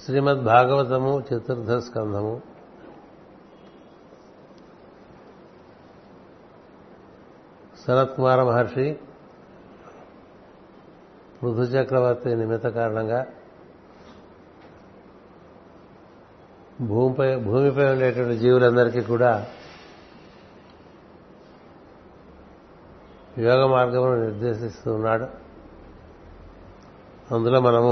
శ్రీమద్ భాగవతము చతుర్థ స్కంధము సనత్కుమార మహర్షి పృథు చక్రవర్తి నిమిత్త కారణంగా భూమిపై భూమిపై ఉండేటువంటి జీవులందరికీ కూడా యోగ మార్గమును నిర్దేశిస్తూ ఉన్నాడు అందులో మనము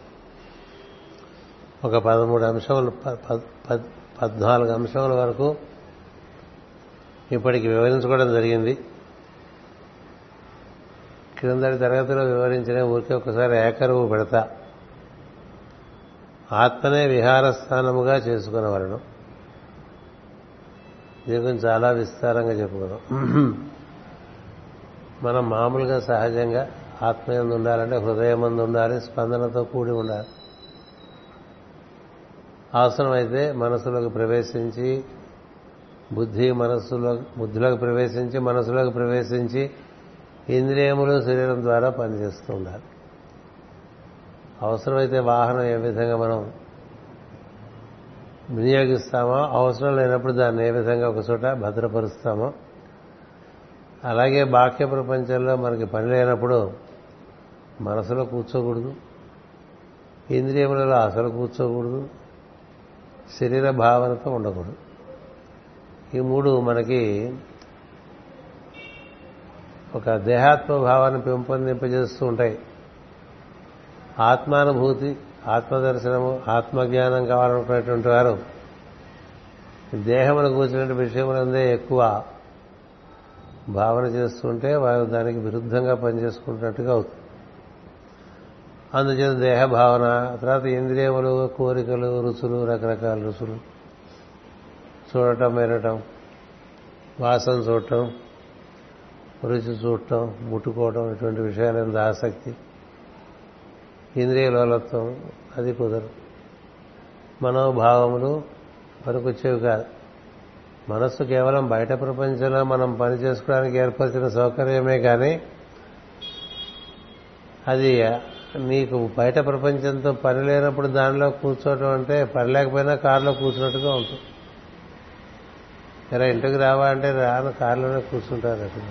ఒక పదమూడు అంశములు పద్నాలుగు అంశముల వరకు ఇప్పటికి వివరించుకోవడం జరిగింది క్రిందటి తరగతిలో వివరించిన ఊరికే ఒకసారి ఏకరువు పెడతా ఆత్మనే విహారస్థానముగా చేసుకునేవాళ్ళను దీని గురించి చాలా విస్తారంగా చెప్పుకున్నాం మనం మామూలుగా సహజంగా ఆత్మయందు ఉండాలంటే హృదయం మందు ఉండాలి స్పందనతో కూడి ఉండాలి అవసరమైతే మనసులోకి ప్రవేశించి బుద్ధి మనస్సులో బుద్ధిలోకి ప్రవేశించి మనసులోకి ప్రవేశించి ఇంద్రియములు శరీరం ద్వారా పనిచేస్తూ ఉండాలి అవసరమైతే వాహనం ఏ విధంగా మనం వినియోగిస్తామో అవసరం లేనప్పుడు దాన్ని ఏ విధంగా ఒక చోట భద్రపరుస్తామో అలాగే బాహ్య ప్రపంచంలో మనకి పని లేనప్పుడు మనసులో కూర్చోకూడదు ఇంద్రియములలో అసలు కూర్చోకూడదు శరీర భావనతో ఉండకూడదు ఈ మూడు మనకి ఒక దేహాత్మ భావాన్ని పెంపొందింపజేస్తూ ఉంటాయి ఆత్మానుభూతి ఆత్మదర్శనము ఆత్మజ్ఞానం కావాలనుకునేటువంటి వారు దేహమును కూర్చున్న విషయములందే ఎక్కువ భావన చేస్తుంటే వారు దానికి విరుద్ధంగా పనిచేసుకుంటున్నట్టుగా అవుతుంది అందుచేత దేహ భావన తర్వాత ఇంద్రియములు కోరికలు రుచులు రకరకాల రుచులు చూడటం వినటం వాసన చూడటం రుచి చూడటం ముట్టుకోవటం ఇటువంటి విషయాల మీద ఆసక్తి ఇంద్రియ లోలత్వం అది కుదరదు మనోభావములు పనికొచ్చేవి కాదు మనస్సు కేవలం బయట ప్రపంచంలో మనం పని చేసుకోవడానికి ఏర్పరిచిన సౌకర్యమే కానీ అది నీకు బయట ప్రపంచంతో పని లేనప్పుడు దానిలో కూర్చోవటం అంటే పని లేకపోయినా కారులో కూర్చున్నట్టుగా ఉంటుంది ఇలా ఇంటికి రావా అంటే రాను కారులోనే కూర్చుంటారు అక్కడ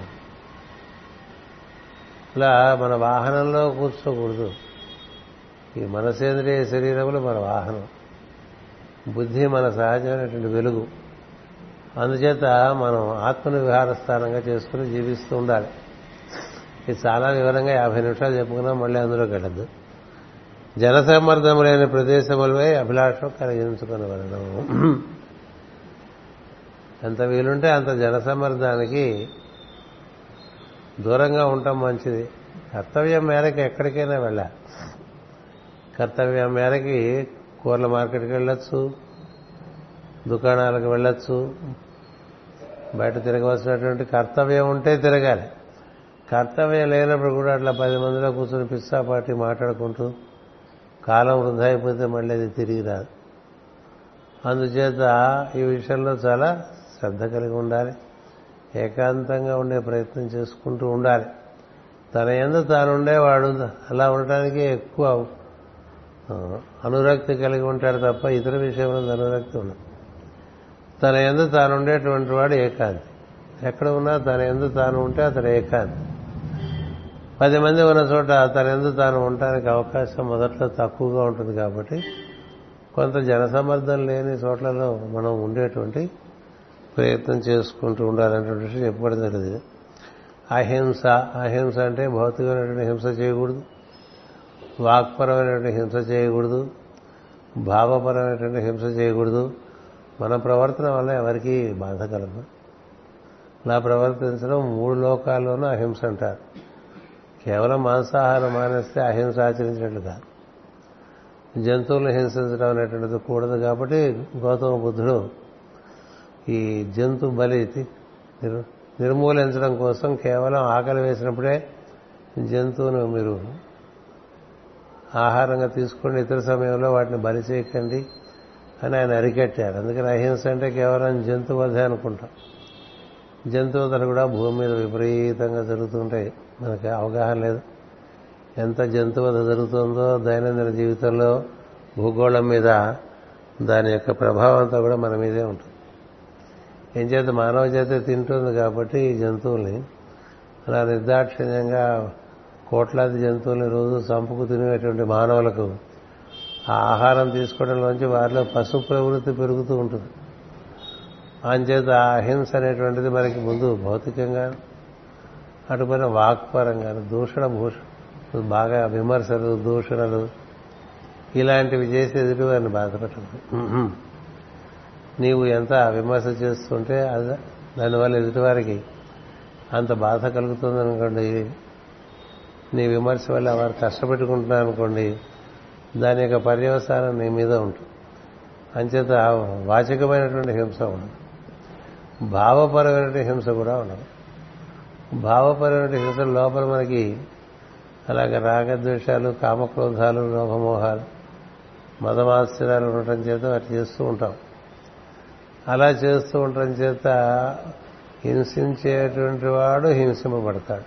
ఇలా మన వాహనంలో కూర్చోకూడదు ఈ మనసేంద్రియ శరీరములు మన వాహనం బుద్ధి మన సహజమైనటువంటి వెలుగు అందుచేత మనం ఆత్మను విహార స్థానంగా చేసుకుని జీవిస్తూ ఉండాలి ఇది చాలా వివరంగా యాభై నిమిషాలు చెప్పుకున్నాం మళ్ళీ అందులోకి వెళ్ళద్దు జనసమ్మర్దం లేని ప్రదేశములపై అభిలాషం కలిగించుకుని వెళ్ళడం ఎంత వీలుంటే అంత జనసమ్మర్దానికి దూరంగా ఉండటం మంచిది కర్తవ్యం మేరకు ఎక్కడికైనా వెళ్ళా కర్తవ్యం మేరకి కూరల మార్కెట్కి వెళ్ళొచ్చు దుకాణాలకు వెళ్ళొచ్చు బయట తిరగవలసినటువంటి కర్తవ్యం ఉంటే తిరగాలి కర్తవ్యం లేనప్పుడు కూడా అట్లా పది మందిలో కూర్చొని పిస్సాపాటి మాట్లాడుకుంటూ కాలం వృధా అయిపోతే మళ్ళీ అది తిరిగి రాదు అందుచేత ఈ విషయంలో చాలా శ్రద్ధ కలిగి ఉండాలి ఏకాంతంగా ఉండే ప్రయత్నం చేసుకుంటూ ఉండాలి తన ఎందు తానుండేవాడు అలా ఉండటానికి ఎక్కువ అనురక్తి కలిగి ఉంటాడు తప్ప ఇతర విషయంలో అనురక్తి ఉండదు తన ఎందు తాను ఉండేటువంటి వాడు ఏకాంతి ఎక్కడ ఉన్నా తన ఎందు తాను ఉంటే అతడు ఏకాంతి పది మంది ఉన్న చోట తన ఎందు తాను ఉండటానికి అవకాశం మొదట్లో తక్కువగా ఉంటుంది కాబట్టి కొంత జనసమర్థం లేని చోట్లలో మనం ఉండేటువంటి ప్రయత్నం చేసుకుంటూ ఉండాలనేటువంటి విషయం చెప్పబడి జరిగింది అహింస అహింస అంటే భౌతికమైనటువంటి హింస చేయకూడదు వాక్పరమైనటువంటి హింస చేయకూడదు భావపరమైనటువంటి హింస చేయకూడదు మన ప్రవర్తన వల్ల ఎవరికి బాధ కలదు ఇలా ప్రవర్తించడం మూడు లోకాల్లోనూ అహింస అంటారు కేవలం మాంసాహారం మానేస్తే అహింస ఆచరించినట్లు కాదు జంతువులను హింసించడం అనేటువంటిది కూడదు కాబట్టి గౌతమ బుద్ధుడు ఈ జంతు బలి నిర్మూలించడం కోసం కేవలం ఆకలి వేసినప్పుడే జంతువును మీరు ఆహారంగా తీసుకుని ఇతర సమయంలో వాటిని బలి చేయకండి అని ఆయన అరికట్టారు అందుకని అహింస అంటే కేవలం జంతువధ అనుకుంటాం జంతువులు కూడా భూమి మీద విపరీతంగా జరుగుతుంటాయి మనకి అవగాహన లేదు ఎంత జంతువధ జరుగుతుందో దైనందిన జీవితంలో భూగోళం మీద దాని యొక్క ప్రభావం అంతా కూడా మన మీదే ఉంటుంది ఏం చేత మానవ చేత తింటుంది కాబట్టి ఈ జంతువుల్ని అలా నిర్దాక్షిణ్యంగా కోట్లాది జంతువుల్ని రోజు చంపుకు తినేటువంటి మానవులకు ఆ ఆహారం తీసుకోవడంలోంచి వారిలో పశు ప్రవృత్తి పెరుగుతూ ఉంటుంది అంచేత అహింస అనేటువంటిది మనకి ముందు భౌతికంగా అటుపైన వాక్పరంగా దూషణ భూష బాగా విమర్శలు దూషణలు ఇలాంటివి చేసి ఎదుటి వారిని బాధపెట్టదు నీవు ఎంత విమర్శ చేస్తుంటే అది దానివల్ల ఎదుటివారికి అంత బాధ కలుగుతుంది అనుకోండి నీ విమర్శ వల్ల వారు కష్టపెట్టుకుంటున్నారు అనుకోండి దాని యొక్క పర్యవసానం నీ మీద ఉంటుంది అంచేత వాచికమైనటువంటి హింస ఉండదు భావపరమైనటువంటి హింస కూడా ఉండదు భావపరమైన హింస లోపల మనకి అలాగే రాగద్వేషాలు కామక్రోధాలు లోభమోహాలు మదమాశ్చర్యాలు ఉండటం చేత వాటి చేస్తూ ఉంటాం అలా చేస్తూ ఉండటం చేత హింసించేటువంటి వాడు హింసింపబడతాడు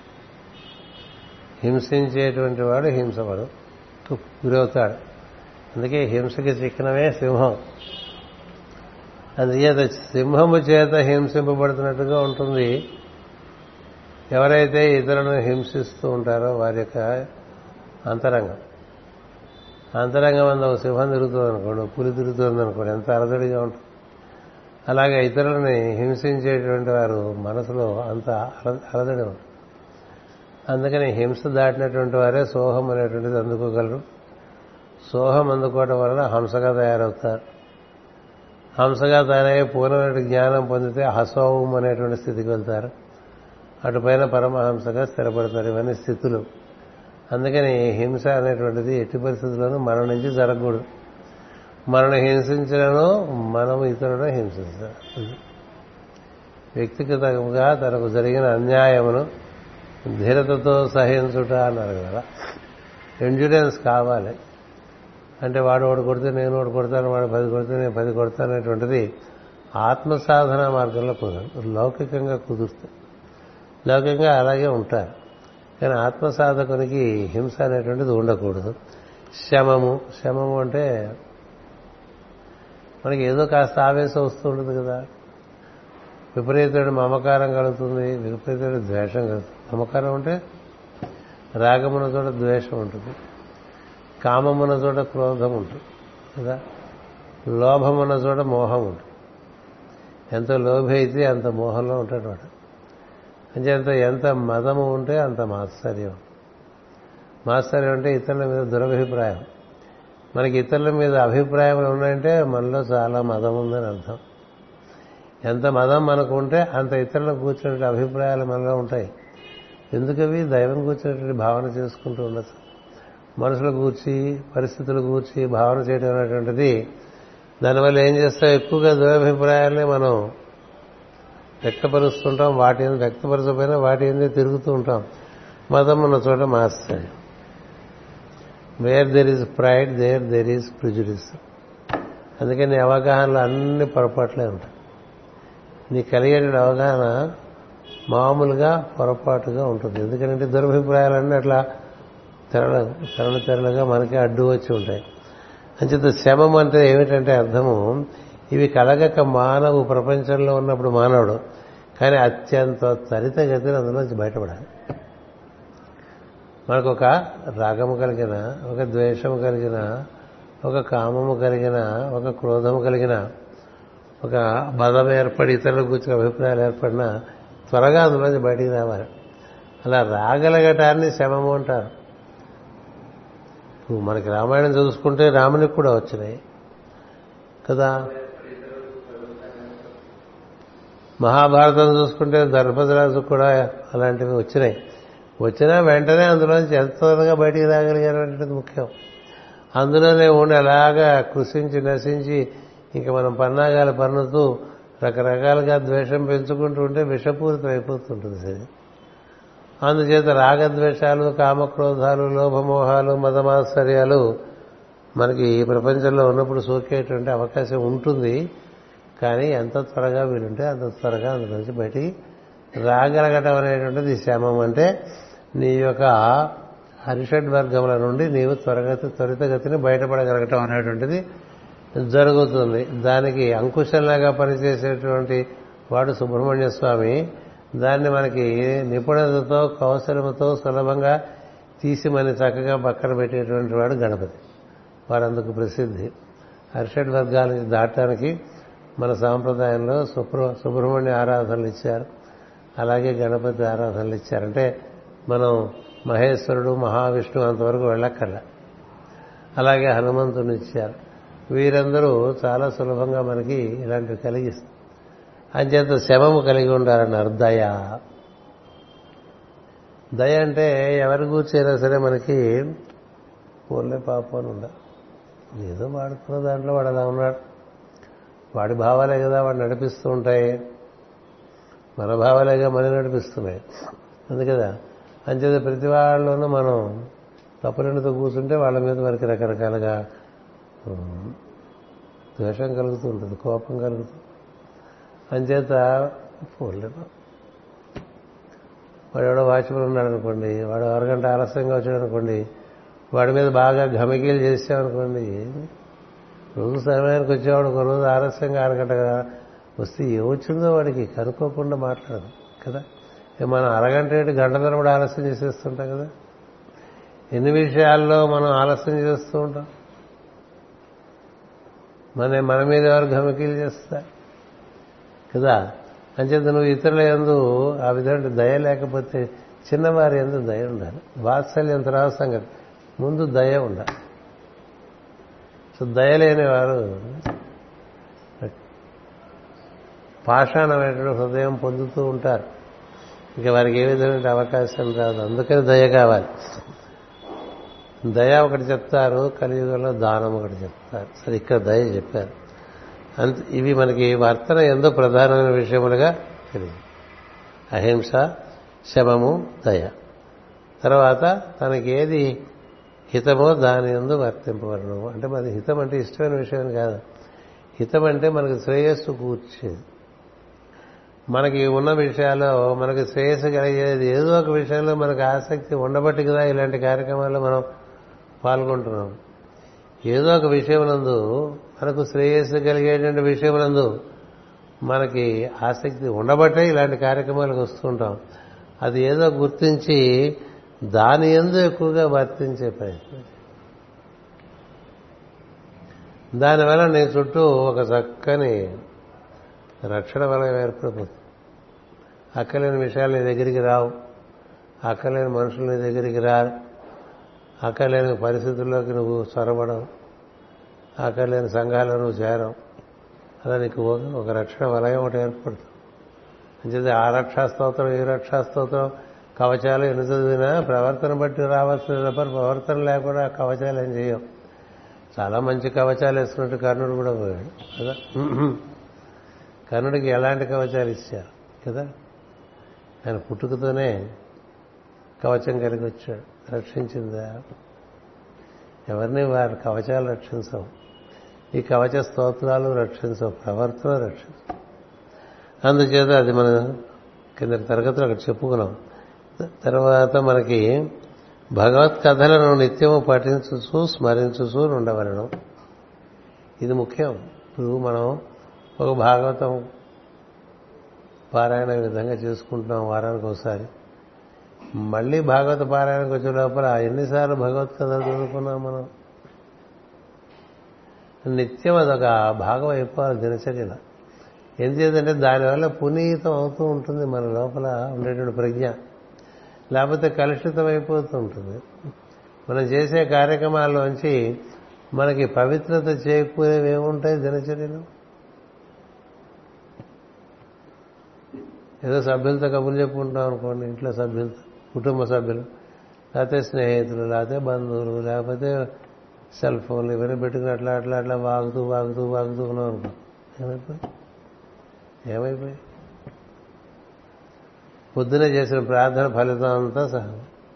హింసించేటువంటి వాడు హింసపడు గురవుతాడు అందుకే హింసకి చిహ్నమే సింహం అందుచేత సింహము చేత హింసింపబడుతున్నట్టుగా ఉంటుంది ఎవరైతే ఇతరులను హింసిస్తూ ఉంటారో వారి యొక్క అంతరంగం అంతరంగం అందు ఒక సింహం తిరుగుతుంది అనుకోండి పులి తిరుగుతుంది అనుకోండి ఎంత అలజడిగా ఉంటుంది అలాగే ఇతరులని హింసించేటువంటి వారు మనసులో అంత అలజడి ఉంటుంది అందుకని హింస దాటినటువంటి వారే సోహం అనేటువంటిది అందుకోగలరు సోహం అందుకోవడం వలన హంసగా తయారవుతారు హంసగా తయారయ్యే పూర్ణమైన జ్ఞానం పొందితే హసోహం అనేటువంటి స్థితికి వెళ్తారు అటుపైన పరమహంసగా స్థిరపడతారు ఇవన్నీ స్థితులు అందుకని హింస అనేటువంటిది ఎట్టి పరిస్థితుల్లోనూ మన నుంచి జరగకూడదు మనల్ని హింసించడను మనం ఇతరులను హింసించాలి వ్యక్తిగతంగా తనకు జరిగిన అన్యాయమును ధీరతతో సహించుట అన్నారు కదా ఎండ్యూరెన్స్ కావాలి అంటే వాడు వాడు కొడితే నేను వాడు కొడతాను వాడు పది కొడితే నేను పది కొడతాను అనేటువంటిది ఆత్మసాధన మార్గంలో కుదరదు లౌకికంగా కుదురుతుంది లౌకికంగా అలాగే ఉంటారు కానీ ఆత్మసాధకునికి హింస అనేటువంటిది ఉండకూడదు శమము శమము అంటే మనకి ఏదో కాస్త ఆవేశం వస్తూ ఉంటుంది కదా విపరీతమైన మమకారం కలుగుతుంది విపరీతమైన ద్వేషం కలుగుతుంది మమకారం అంటే రాగమున్న చోట ద్వేషం ఉంటుంది కామమున్న చోట క్రోధం ఉంటుంది కదా లోభమున్న చోట మోహం ఉంటుంది ఎంత లోభి అయితే అంత మోహంలో ఉంటాడు వాడు అంచేత ఎంత మదము ఉంటే అంత మాత్సర్యం మాత్సర్యం అంటే ఇతరుల మీద దురభిప్రాయం మనకి ఇతరుల మీద అభిప్రాయాలు ఉన్నాయంటే మనలో చాలా మదం ఉందని అర్థం ఎంత మదం మనకు ఉంటే అంత ఇతరులకు కూర్చునే అభిప్రాయాలు మనలో ఉంటాయి ఎందుకవి దైవం కూర్చున్నటువంటి భావన చేసుకుంటూ ఉండొచ్చు మనుషుల కూర్చి పరిస్థితులు కూర్చి భావన చేయడం అనేటువంటిది దానివల్ల ఏం చేస్తాం ఎక్కువగా దురభిప్రాయాలనే మనం వ్యక్తపరుస్తుంటాం వాటి ఎందుకు వ్యక్తపరచకపోయినా వాటి ఎందుకు తిరుగుతూ ఉంటాం మతం ఉన్న చోట మాస్తాయి where there is pride there there is prejudice అందుకని నీ అవగాహనలో అన్ని పొరపాట్లే ఉంటాయి నీ కలిగే అవగాహన మామూలుగా పొరపాటుగా ఉంటుంది ఎందుకంటే దురభిప్రాయాలన్నీ అట్లా తెరల తెరల తెరలుగా మనకి అడ్డు వచ్చి ఉంటాయి అంచేత శమం అంటే ఏమిటంటే అర్థము ఇవి కలగక మానవు ప్రపంచంలో ఉన్నప్పుడు మానవుడు కానీ అత్యంత త్వరితగతిన అందులోంచి బయటపడాలి మనకు ఒక రాగము కలిగిన ఒక ద్వేషము కలిగిన ఒక కామము కలిగిన ఒక క్రోధము కలిగిన ఒక బదం ఏర్పడి ఇతరుల గురించి అభిప్రాయాలు ఏర్పడినా త్వరగా అందులోంచి బయటికి రావాలి అలా రాగలగటాన్ని శమము అంటారు మనకి రామాయణం చూసుకుంటే రామునికి కూడా వచ్చినాయి కదా మహాభారతం చూసుకుంటే ధర్మరాజు కూడా అలాంటివి వచ్చినాయి వచ్చినా వెంటనే అందులోంచి ఎంత త్వరగా బయటికి రాగలిగారు అనేది ముఖ్యం అందులోనే ఉండి అలాగా కృషించి నశించి ఇంకా మనం పన్నాగాలు పన్నుతూ రకరకాలుగా ద్వేషం పెంచుకుంటూ ఉంటే విషపూరితం అయిపోతుంటుంది సరే అందుచేత రాగద్వేషాలు కామక్రోధాలు లోభమోహాలు మదమాశ్చర్యాలు మనకి ఈ ప్రపంచంలో ఉన్నప్పుడు సోకేటువంటి అవకాశం ఉంటుంది కానీ ఎంత త్వరగా వీలుంటే అంత త్వరగా అందులోంచి బయటికి రాగలగటం అనేటువంటిది శమం అంటే నీ యొక్క హరిషడ్ వర్గముల నుండి నీవు త్వరగతి త్వరితగతిని బయటపడగలగటం అనేటువంటిది జరుగుతుంది దానికి అంకుశంలాగా పనిచేసేటువంటి వాడు సుబ్రహ్మణ్య స్వామి దాన్ని మనకి నిపుణతతో కౌశలముతో సులభంగా తీసి మన చక్కగా పక్కన పెట్టేటువంటి వాడు గణపతి వారందుకు ప్రసిద్ధి హర్షడ్ వర్గాల నుంచి దాటడానికి మన సాంప్రదాయంలో సుబ్ర సుబ్రహ్మణ్య ఆరాధనలు ఇచ్చారు అలాగే గణపతి ఆరాధనలు ఇచ్చారు అంటే మనం మహేశ్వరుడు మహావిష్ణువు అంతవరకు వెళ్ళక్కర్ల అలాగే హనుమంతుని ఇచ్చారు వీరందరూ చాలా సులభంగా మనకి ఇలాంటివి కలిగిస్తారు అంచేత శమము కలిగి ఉండాలన్నారు దయ దయ అంటే ఎవరి కూర్చైనా సరే మనకి పోలే పాపం అని ఉండాలి ఏదో వాడుకున్న దాంట్లో వాడు అలా ఉన్నాడు వాడి భావాలే కదా వాడు నడిపిస్తూ ఉంటాయి మన భావాలేగా మన నడిపిస్తున్నాయి అందు కదా అంచేత ప్రతి వాళ్ళలోనూ మనం తప్పులతో కూర్చుంటే వాళ్ళ మీద మనకి రకరకాలుగా ద్వేషం కలుగుతూ ఉంటుంది కోపం కలుగుతుంది అంచేత పోలేదు వాడు ఎవడో వాచ్మెన్ ఉన్నాడు అనుకోండి వాడు అరగంట ఆలస్యంగా వచ్చాడు అనుకోండి వాడి మీద బాగా ఘమికీలు చేసామనుకోండి రోజు సమయానికి వచ్చేవాడు ఒక రోజు ఆలస్యంగా అరగంట వస్తే ఏమొచ్చిందో వాడికి కనుక్కోకుండా మాట్లాడదు కదా మనం అరగంట ఏంటి గంట తరబడి ఆలస్యం చేసేస్తుంటాం కదా ఎన్ని విషయాల్లో మనం ఆలస్యం చేస్తూ ఉంటాం మన మన మీద ఎవరు ఘమకీలు చేస్తారు కదా అంచేత నువ్వు ఇతరుల ఎందు ఆ విధంగా దయ లేకపోతే చిన్నవారి ఎందు దయ ఉండాలి వాత్సల్యం తర్వాత సంగతి ముందు దయ ఉండాలి సో దయ లేని వారు పాషాణమైనటువంటి హృదయం పొందుతూ ఉంటారు ఇంకా వారికి ఏ విధమైన అవకాశం రాదు అందుకని దయ కావాలి దయ ఒకటి చెప్తారు కలియుగంలో దానం ఒకటి చెప్తారు సరే ఇక్కడ దయ చెప్పారు అంత ఇవి మనకి వర్తన ఎంతో ప్రధానమైన విషయములుగా తెలియదు అహింస శమము దయ తర్వాత తనకి ఏది హితమో దాని ఎందు వర్తింపవలను అంటే మనకి హితం అంటే ఇష్టమైన విషయం కాదు హితం అంటే మనకు శ్రేయస్సు కూర్చేది మనకి ఉన్న విషయాల్లో మనకు శ్రేయస్సు కలిగేది ఏదో ఒక విషయంలో మనకు ఆసక్తి ఉండబట్టి కదా ఇలాంటి కార్యక్రమాల్లో మనం పాల్గొంటున్నాం ఏదో ఒక విషయమునందు మనకు శ్రేయస్సు కలిగేటువంటి విషయమునందు మనకి ఆసక్తి ఉండబట్టే ఇలాంటి కార్యక్రమాలకు వస్తుంటాం అది ఏదో గుర్తించి దాని ఎందు ఎక్కువగా వర్తించే ప్రయత్నం దానివల్ల నీ చుట్టూ ఒక చక్కని రక్షణ వలయం ఏర్పడిపోతుంది అక్కలేని విషయాలు నీ దగ్గరికి రావు అక్కలేని మనుషులు నీ దగ్గరికి రారు అక్కలేని పరిస్థితుల్లోకి నువ్వు చొరబడవు అక్కర్లేని సంఘాల్లో నువ్వు చేరవు అలా నీకు ఒక రక్షణ వలయం ఒకటి ఏర్పడుతుంది అంచేది ఆ రక్షా స్తోత్రం ఈ రక్షా స్తోత్రం కవచాలు ఎన్ని చదివినా ప్రవర్తన బట్టి రావాల్సిన తప్ప ప్రవర్తన లేకుండా కవచాలు ఏం చేయం చాలా మంచి కవచాలు వేసుకున్నట్టు కర్ణుడు కూడా పోయాడు కదా కర్ణుడికి ఎలాంటి కవచాలు ఇచ్చారు కదా ఆయన పుట్టుకతోనే కవచం కలిగి వచ్చాడు రక్షించిందా ఎవరిని వారి కవచాలు రక్షించవు ఈ కవచ స్తోత్రాలు రక్షించవు ప్రవర్తన రక్షించవు అందుచేత అది మన కింద తరగతిలో అక్కడ చెప్పుకున్నాం తర్వాత మనకి భగవత్ కథలను నిత్యము పఠించుచు స్మరించుచు ఉండవలను ఇది ముఖ్యం ఇప్పుడు మనం ఒక భాగవతం పారాయణ విధంగా చేసుకుంటున్నాం వారానికి ఒకసారి మళ్ళీ భాగవత పారాయణకు వచ్చే లోపల ఎన్నిసార్లు భగవత్ కథ చదువుకున్నాం మనం నిత్యం అదొక భాగం అయిపోవాలి దినచర్యలో ఎందుచేతంటే దానివల్ల పునీతం అవుతూ ఉంటుంది మన లోపల ఉండేటువంటి ప్రజ్ఞ లేకపోతే కలుషితం అయిపోతూ ఉంటుంది మనం చేసే కార్యక్రమాల్లోంచి మనకి పవిత్రత చేకూరేవి ఏముంటాయి దినచర్యలో ఏదో సభ్యులతో కబుర్లు చెప్పుకుంటాం అనుకోండి ఇంట్లో సభ్యులతో కుటుంబ సభ్యులు లేకపోతే స్నేహితులు లేకపోతే బంధువులు లేకపోతే సెల్ ఫోన్లు ఇవన్నీ పెట్టుకుని అట్లా అట్లా అట్లా వాగుతూ వాగుతూ వాగుతూ ఉన్నాం అనుకో ఏమైపోయి ఏమైపోయి పొద్దునే చేసిన ప్రార్థన ఫలితం అంతా సహా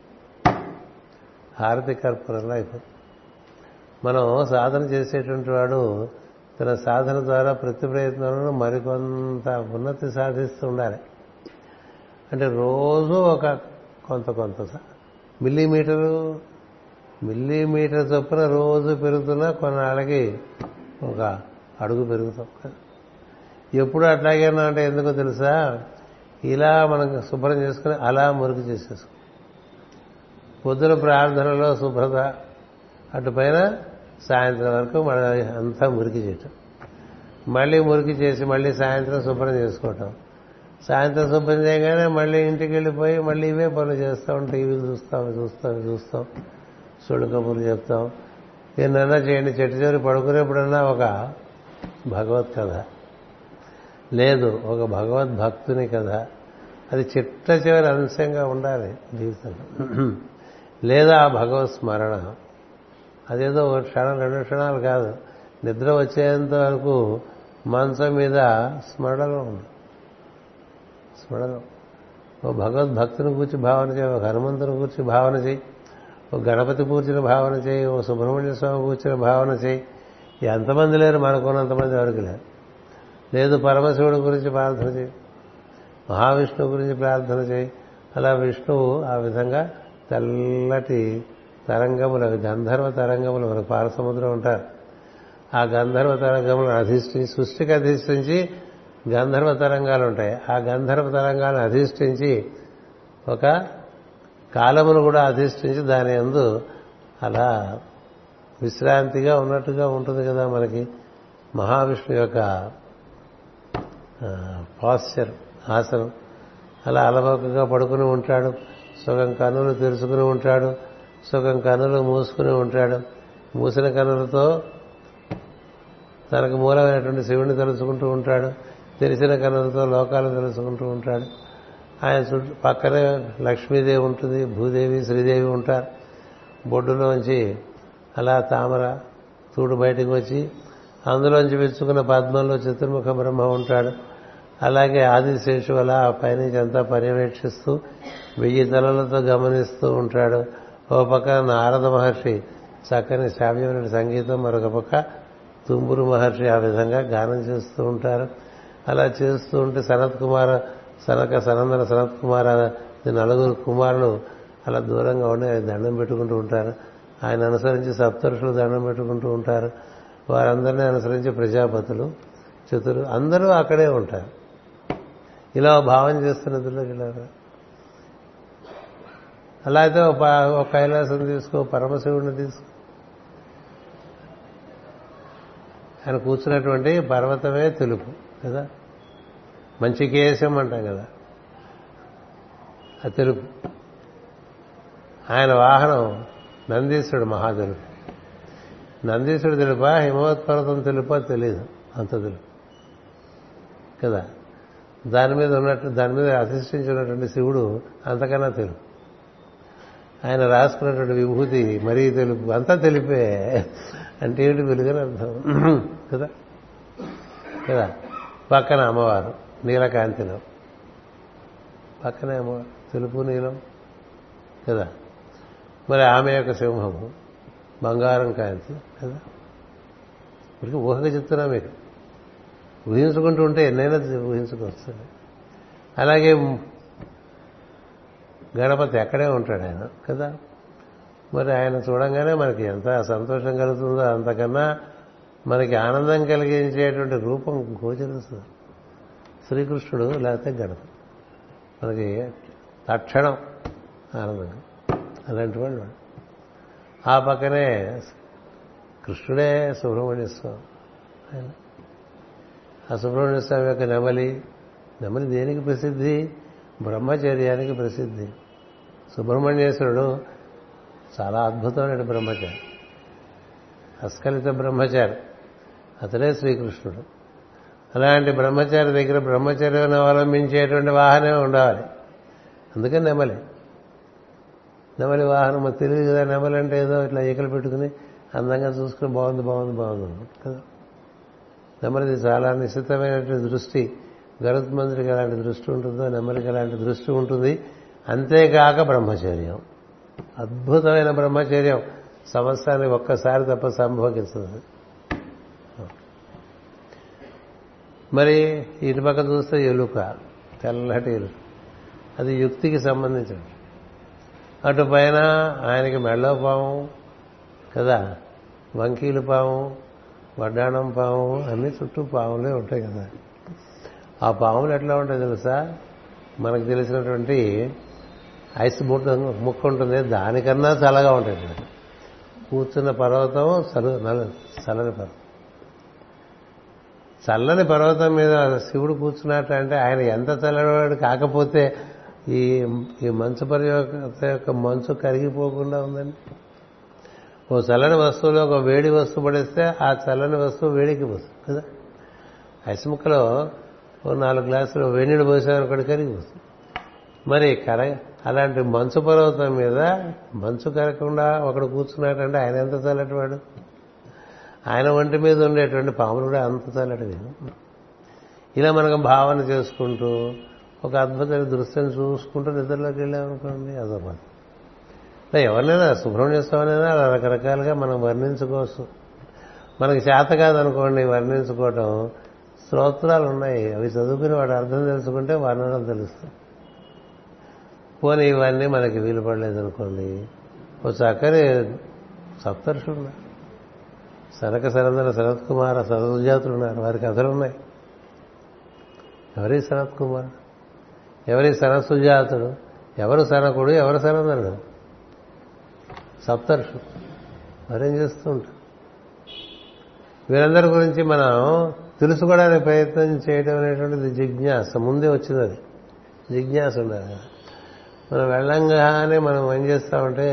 హారతి కర్పూరంలో అయిపోతుంది మనం సాధన చేసేటువంటి వాడు తన సాధన ద్వారా ప్రతి ప్రయత్నంలో మరికొంత ఉన్నతి సాధిస్తూ ఉండాలి అంటే రోజు ఒక కొంత కొంత మిల్లీమీటరు మిల్లీమీటర్ చొప్పున రోజు పెరుగుతున్నా కొన్నాళ్ళకి ఒక అడుగు పెరుగుతాం ఎప్పుడు అట్లాగేనా అంటే ఎందుకో తెలుసా ఇలా మనం శుభ్రం చేసుకుని అలా మురికి చేసేసుకో పొద్దున ప్రార్థనలో శుభ్రత అటుపైన సాయంత్రం వరకు మన అంతా మురికి చేయటం మళ్ళీ మురికి చేసి మళ్ళీ సాయంత్రం శుభ్రం చేసుకోవటం సాయంత్రం శుభ్రం చేయగానే మళ్ళీ ఇంటికి వెళ్ళిపోయి మళ్ళీ ఇవే పనులు చేస్తాం టీవీలు చూస్తాం చూస్తాం చూస్తాం సుడు కబుర్లు చెప్తాం ఏమన్నా చేయండి చెట్టు చివరి పడుకునేప్పుడన్నా ఒక భగవత్ కథ లేదు ఒక భగవద్భక్తుని కథ అది చిట్ట చివరి అంశంగా ఉండాలి జీవితంలో లేదా భగవత్ స్మరణ అదేదో ఒక క్షణం రెండు క్షణాలు కాదు నిద్ర వచ్చేంత వరకు మంచం మీద స్మరణలో ఉంది స్మరణలో ఓ భగవద్భక్తుని కూర్చి భావన చేయి ఒక హనుమంతుని కూర్చి భావన చేయి ఓ గణపతి కూర్చిన భావన చేయి ఓ సుబ్రహ్మణ్య స్వామి కూర్చిన భావన చేయి ఎంతమంది లేరు మనకున్నంతమంది ఎవరికి లేరు లేదు పరమశివుడి గురించి ప్రార్థన చేయి మహావిష్ణువు గురించి ప్రార్థన చేయి అలా విష్ణువు ఆ విధంగా తెల్లటి తరంగములు అవి గంధర్వ తరంగములు మనకు పాలసముద్రం ఉంటారు ఆ గంధర్వ తరంగములను అధిష్ఠించి సృష్టికి అధిష్ఠించి గంధర్వ తరంగాలు ఉంటాయి ఆ గంధర్వ తరంగాలను అధిష్ఠించి ఒక కాలమును కూడా అధిష్ఠించి దాని ఎందు అలా విశ్రాంతిగా ఉన్నట్టుగా ఉంటుంది కదా మనకి మహావిష్ణు యొక్క పాశ్చర్ ఆసనం అలా అలవోకగా పడుకుని ఉంటాడు సుఖం కన్నులు తెరుచుకుని ఉంటాడు సుఖం కన్నులు మూసుకుని ఉంటాడు మూసిన కన్నులతో తనకు మూలమైనటువంటి శివుడిని తెలుసుకుంటూ ఉంటాడు తెరిచిన కన్నులతో లోకాలను తెలుసుకుంటూ ఉంటాడు ఆయన చుట్టూ పక్కనే లక్ష్మీదేవి ఉంటుంది భూదేవి శ్రీదేవి ఉంటారు బొడ్డులోంచి అలా తామర తూడు బయటకు వచ్చి అందులోంచి విచ్చుకున్న పద్మంలో చతుర్ముఖ బ్రహ్మ ఉంటాడు అలాగే ఆదిశేషు అలా ఆ పైనుంచి అంతా పర్యవేక్షిస్తూ వెయ్యి తలలతో గమనిస్తూ ఉంటాడు ఓ పక్క నారద మహర్షి చక్కని శ్రావ్యమైన సంగీతం మరొక పక్క తుంబురు మహర్షి ఆ విధంగా గానం చేస్తూ ఉంటారు అలా చేస్తూ ఉంటే సనత్ కుమార సనక సనందన సనత్ కుమార నలుగురు కుమారులు అలా దూరంగా ఉండి ఆయన దండం పెట్టుకుంటూ ఉంటారు ఆయన అనుసరించి సప్తరుషులు దండం పెట్టుకుంటూ ఉంటారు వారందరినీ అనుసరించి ప్రజాపతులు చతురు అందరూ అక్కడే ఉంటారు ఇలా భావం చేస్తున్నదిలోకి ఇలా అలా అయితే ఒక కైలాసం తీసుకో పరమశివుడిని తీసుకో ఆయన కూర్చున్నటువంటి పర్వతమే తెలుపు కదా మంచి కేశం అంటాం కదా ఆ తెలుపు ఆయన వాహనం నందీశ్వరుడు మహాతెలుపు నందీశ్వరుడు తెలుపా హిమవత్ పర్వతం తెలుపా తెలియదు అంత తెలుపు కదా దాని మీద ఉన్నట్టు దాని మీద అధిష్ఠించినటువంటి శివుడు అంతకన్నా తెలుపు ఆయన రాసుకున్నటువంటి విభూతి మరీ తెలుపు అంతా తెలిపే అంటే ఏమిటి వెలుగని అర్థం కదా కదా పక్కన అమ్మవారు నీలకాంతిలో పక్కనే అమ్మవారు తెలుపు నీలం కదా మరి ఆమె యొక్క సింహము బంగారం కాంతి కదా ఇప్పటికీ ఊహగా చెప్తున్నా మీకు ఊహించుకుంటూ ఉంటే ఎన్నైనా ఊహించుకోవచ్చు అలాగే గణపతి ఎక్కడే ఉంటాడు ఆయన కదా మరి ఆయన చూడంగానే మనకి ఎంత సంతోషం కలుగుతుందో అంతకన్నా మనకి ఆనందం కలిగించేటువంటి రూపం గోచరిస్తుంది శ్రీకృష్ణుడు లేకపోతే గణపతి మనకి తక్షణం ఆనందంగా అలాంటి వాళ్ళు ఆ పక్కనే కృష్ణుడే సుబ్రహ్మణ్య స్వామి ఆయన ఆ సుబ్రహ్మణ్య స్వామి యొక్క నెమలి నెమలి దేనికి ప్రసిద్ధి బ్రహ్మచర్యానికి ప్రసిద్ధి సుబ్రహ్మణ్యేశ్వరుడు చాలా అద్భుతమైన బ్రహ్మచారి అస్కలిత బ్రహ్మచారి అతడే శ్రీకృష్ణుడు అలాంటి బ్రహ్మచారి దగ్గర బ్రహ్మచర్యం అవలంబించేటువంటి వాహనమే ఉండాలి అందుకని నెమలి నెమలి వాహనం తెలియదు కదా నెమలి అంటే ఏదో ఇట్లా ఈకలు పెట్టుకుని అందంగా చూసుకుని బాగుంది బాగుంది బాగుంది కదా నెమలిది చాలా నిశ్చితమైనటువంటి దృష్టి గరుత్మంతుడికి ఎలాంటి దృష్టి ఉంటుందో నెమలికి ఎలాంటి దృష్టి ఉంటుంది అంతేకాక బ్రహ్మచర్యం అద్భుతమైన బ్రహ్మచర్యం సంవత్సరానికి ఒక్కసారి తప్ప సంభవిస్తుంది మరి ఇటు పక్క చూస్తే ఎలుక తెల్లటి ఎలుక అది యుక్తికి సంబంధించిన అటు పైన ఆయనకి మెళ్ళో పాము కదా వంకీలు పాము వడ్డాణం పాము అన్ని చుట్టూ పాములే ఉంటాయి కదా ఆ పాములు ఎట్లా ఉంటాయి తెలుసా మనకు తెలిసినటువంటి ఐస్ ముట్ట ముక్క ఉంటుంది దానికన్నా చల్లగా ఉంటాయి ఇక్కడ. కూర్చున్న పర్వతం చలు నల్ల చల్లని పర్వతం చల్లని పర్వతం మీద శివుడు కూర్చున్నట్టు అంటే ఆయన ఎంత చల్లనివాడు కాకపోతే ఈ ఈ మంచు పర్వత యొక్క మంచు కరిగిపోకుండా ఉందండి ఓ చల్లని వస్తువులో ఒక వేడి వస్తువు పడేస్తే ఆ చల్లని వస్తువు వేడికి పోతుంది కదా ఐస్ ముక్కలో ఓ నాలుగు గ్లాసులు వేడినీళ్ళు పోసామనుకోండి కరిగిపోతుంది మరి కర అలాంటి మంచు పర్వతం మీద మంచు కరగకుండా ఒకడు కూర్చున్నాడంటే ఆయన ఎంత చల్లటివాడు ఆయన ఒంటి మీద ఉండేటువంటి పాములు కూడా అంత చల్లటివి ఇలా మనకు భావన చేసుకుంటూ ఒక అద్భుతమైన దృశ్యం చూసుకుంటూ నిద్రలోకి వెళ్ళామనుకోండి అదొక ఎవరినైనా సుబ్రహ్మణ్య స్వామినైనా అలా రకరకాలుగా మనం వర్ణించుకోవచ్చు మనకి చేత కాదనుకోండి వర్ణించుకోవటం స్తోత్రాలు ఉన్నాయి అవి చదువుకుని వాడు అర్థం తెలుసుకుంటే వర్ణనం తెలుస్తుంది పోనీ ఇవన్నీ మనకి వీలు పడలేదనుకోండి ఓ చక్కని సప్తర్షులు ఉన్నారు సనక సరందర శరత్ కుమార సరస్జాతులు ఉన్నారు వారి కథలు ఉన్నాయి ఎవరి శరత్ కుమార్ ఎవరి సరస్సుజాతుడు ఎవరు సనకుడు ఎవరు సరందరుడు సప్తర్షుడు మరేం చేస్తూ ఉంటారు వీరందరి గురించి మనం తెలుసుకోవడానికి ప్రయత్నం చేయడం అనేటువంటిది జిజ్ఞాస ముందే వచ్చింది అది జిజ్ఞాస ఉండాలి మనం వెళ్ళంగానే మనం ఏం చేస్తామంటే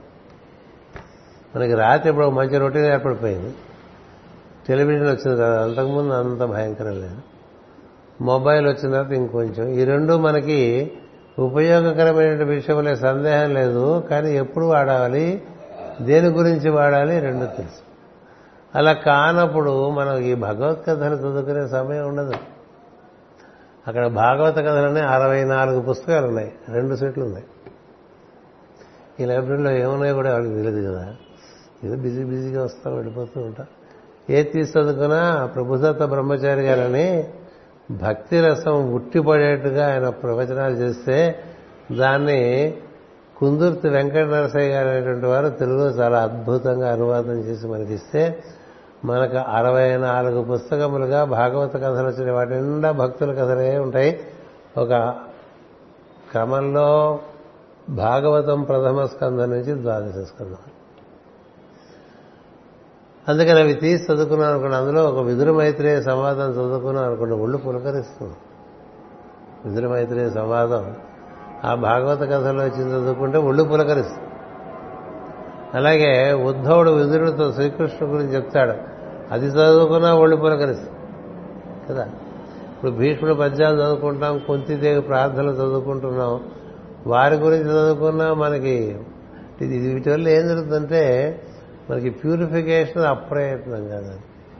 మనకి రాత్రి ఇప్పుడు ఒక మంచి రొటీన్ ఏర్పడిపోయింది టెలివిజన్ వచ్చింది కదా అంతకుముందు అంత భయంకరం లేదు మొబైల్ వచ్చిన తర్వాత ఇంకొంచెం ఈ రెండు మనకి ఉపయోగకరమైన విషయంలో సందేహం లేదు కానీ ఎప్పుడు వాడాలి దేని గురించి వాడాలి రెండు తెలుసు అలా కానప్పుడు మనం ఈ భగవద్గీతను చదువుకునే సమయం ఉండదు అక్కడ భాగవత కథలనే అరవై నాలుగు పుస్తకాలు ఉన్నాయి రెండు సెట్లు ఉన్నాయి ఈ లైబ్రరీలో ఏమున్నాయో కూడా వాళ్ళకి తెలియదు కదా ఏదో బిజీ బిజీగా వస్తా వెళ్ళిపోతూ ఉంటా ఏది తీసి చదువుకున్నా ప్రభుదత్త బ్రహ్మచారి గారని భక్తి రసం ఉట్టిపడేట్టుగా ఆయన ప్రవచనాలు చేస్తే దాన్ని కుందుర్తి వెంకట నరసయ్య గారు అనేటువంటి వారు తెలుగులో చాలా అద్భుతంగా అనువాదం చేసి మనకిస్తే మనకు అరవై నాలుగు పుస్తకములుగా భాగవత కథలు వచ్చిన వాటి నిండా భక్తుల కథలే ఉంటాయి ఒక క్రమంలో భాగవతం ప్రథమ స్కంధం నుంచి ద్వాదశ స్కంధం అందుకని అవి తీసి చదువుకున్నాం అనుకోండి అందులో ఒక విదుర మైత్రేయ సంవాదం చదువుకున్నాం అనుకోండి ఒళ్ళు పులకరిస్తుంది విదుర మైత్రేయ సంవాదం ఆ భాగవత కథలో వచ్చి చదువుకుంటే ఒళ్ళు పులకరిస్తుంది అలాగే ఉద్ధవుడు విదురుడితో శ్రీకృష్ణుడు గురించి చెప్తాడు అది చదువుకున్నా ఒళ్ళు పులకరిస్తుంది కదా ఇప్పుడు భీష్ముడు పద్యాలు చదువుకుంటాం కుంతిదేవి ప్రార్థనలు చదువుకుంటున్నాం వారి గురించి చదువుకున్నా మనకి ఇది వీటి వల్ల ఏం జరుగుతుందంటే మనకి ప్యూరిఫికేషన్ అప్రయత్నం కాదు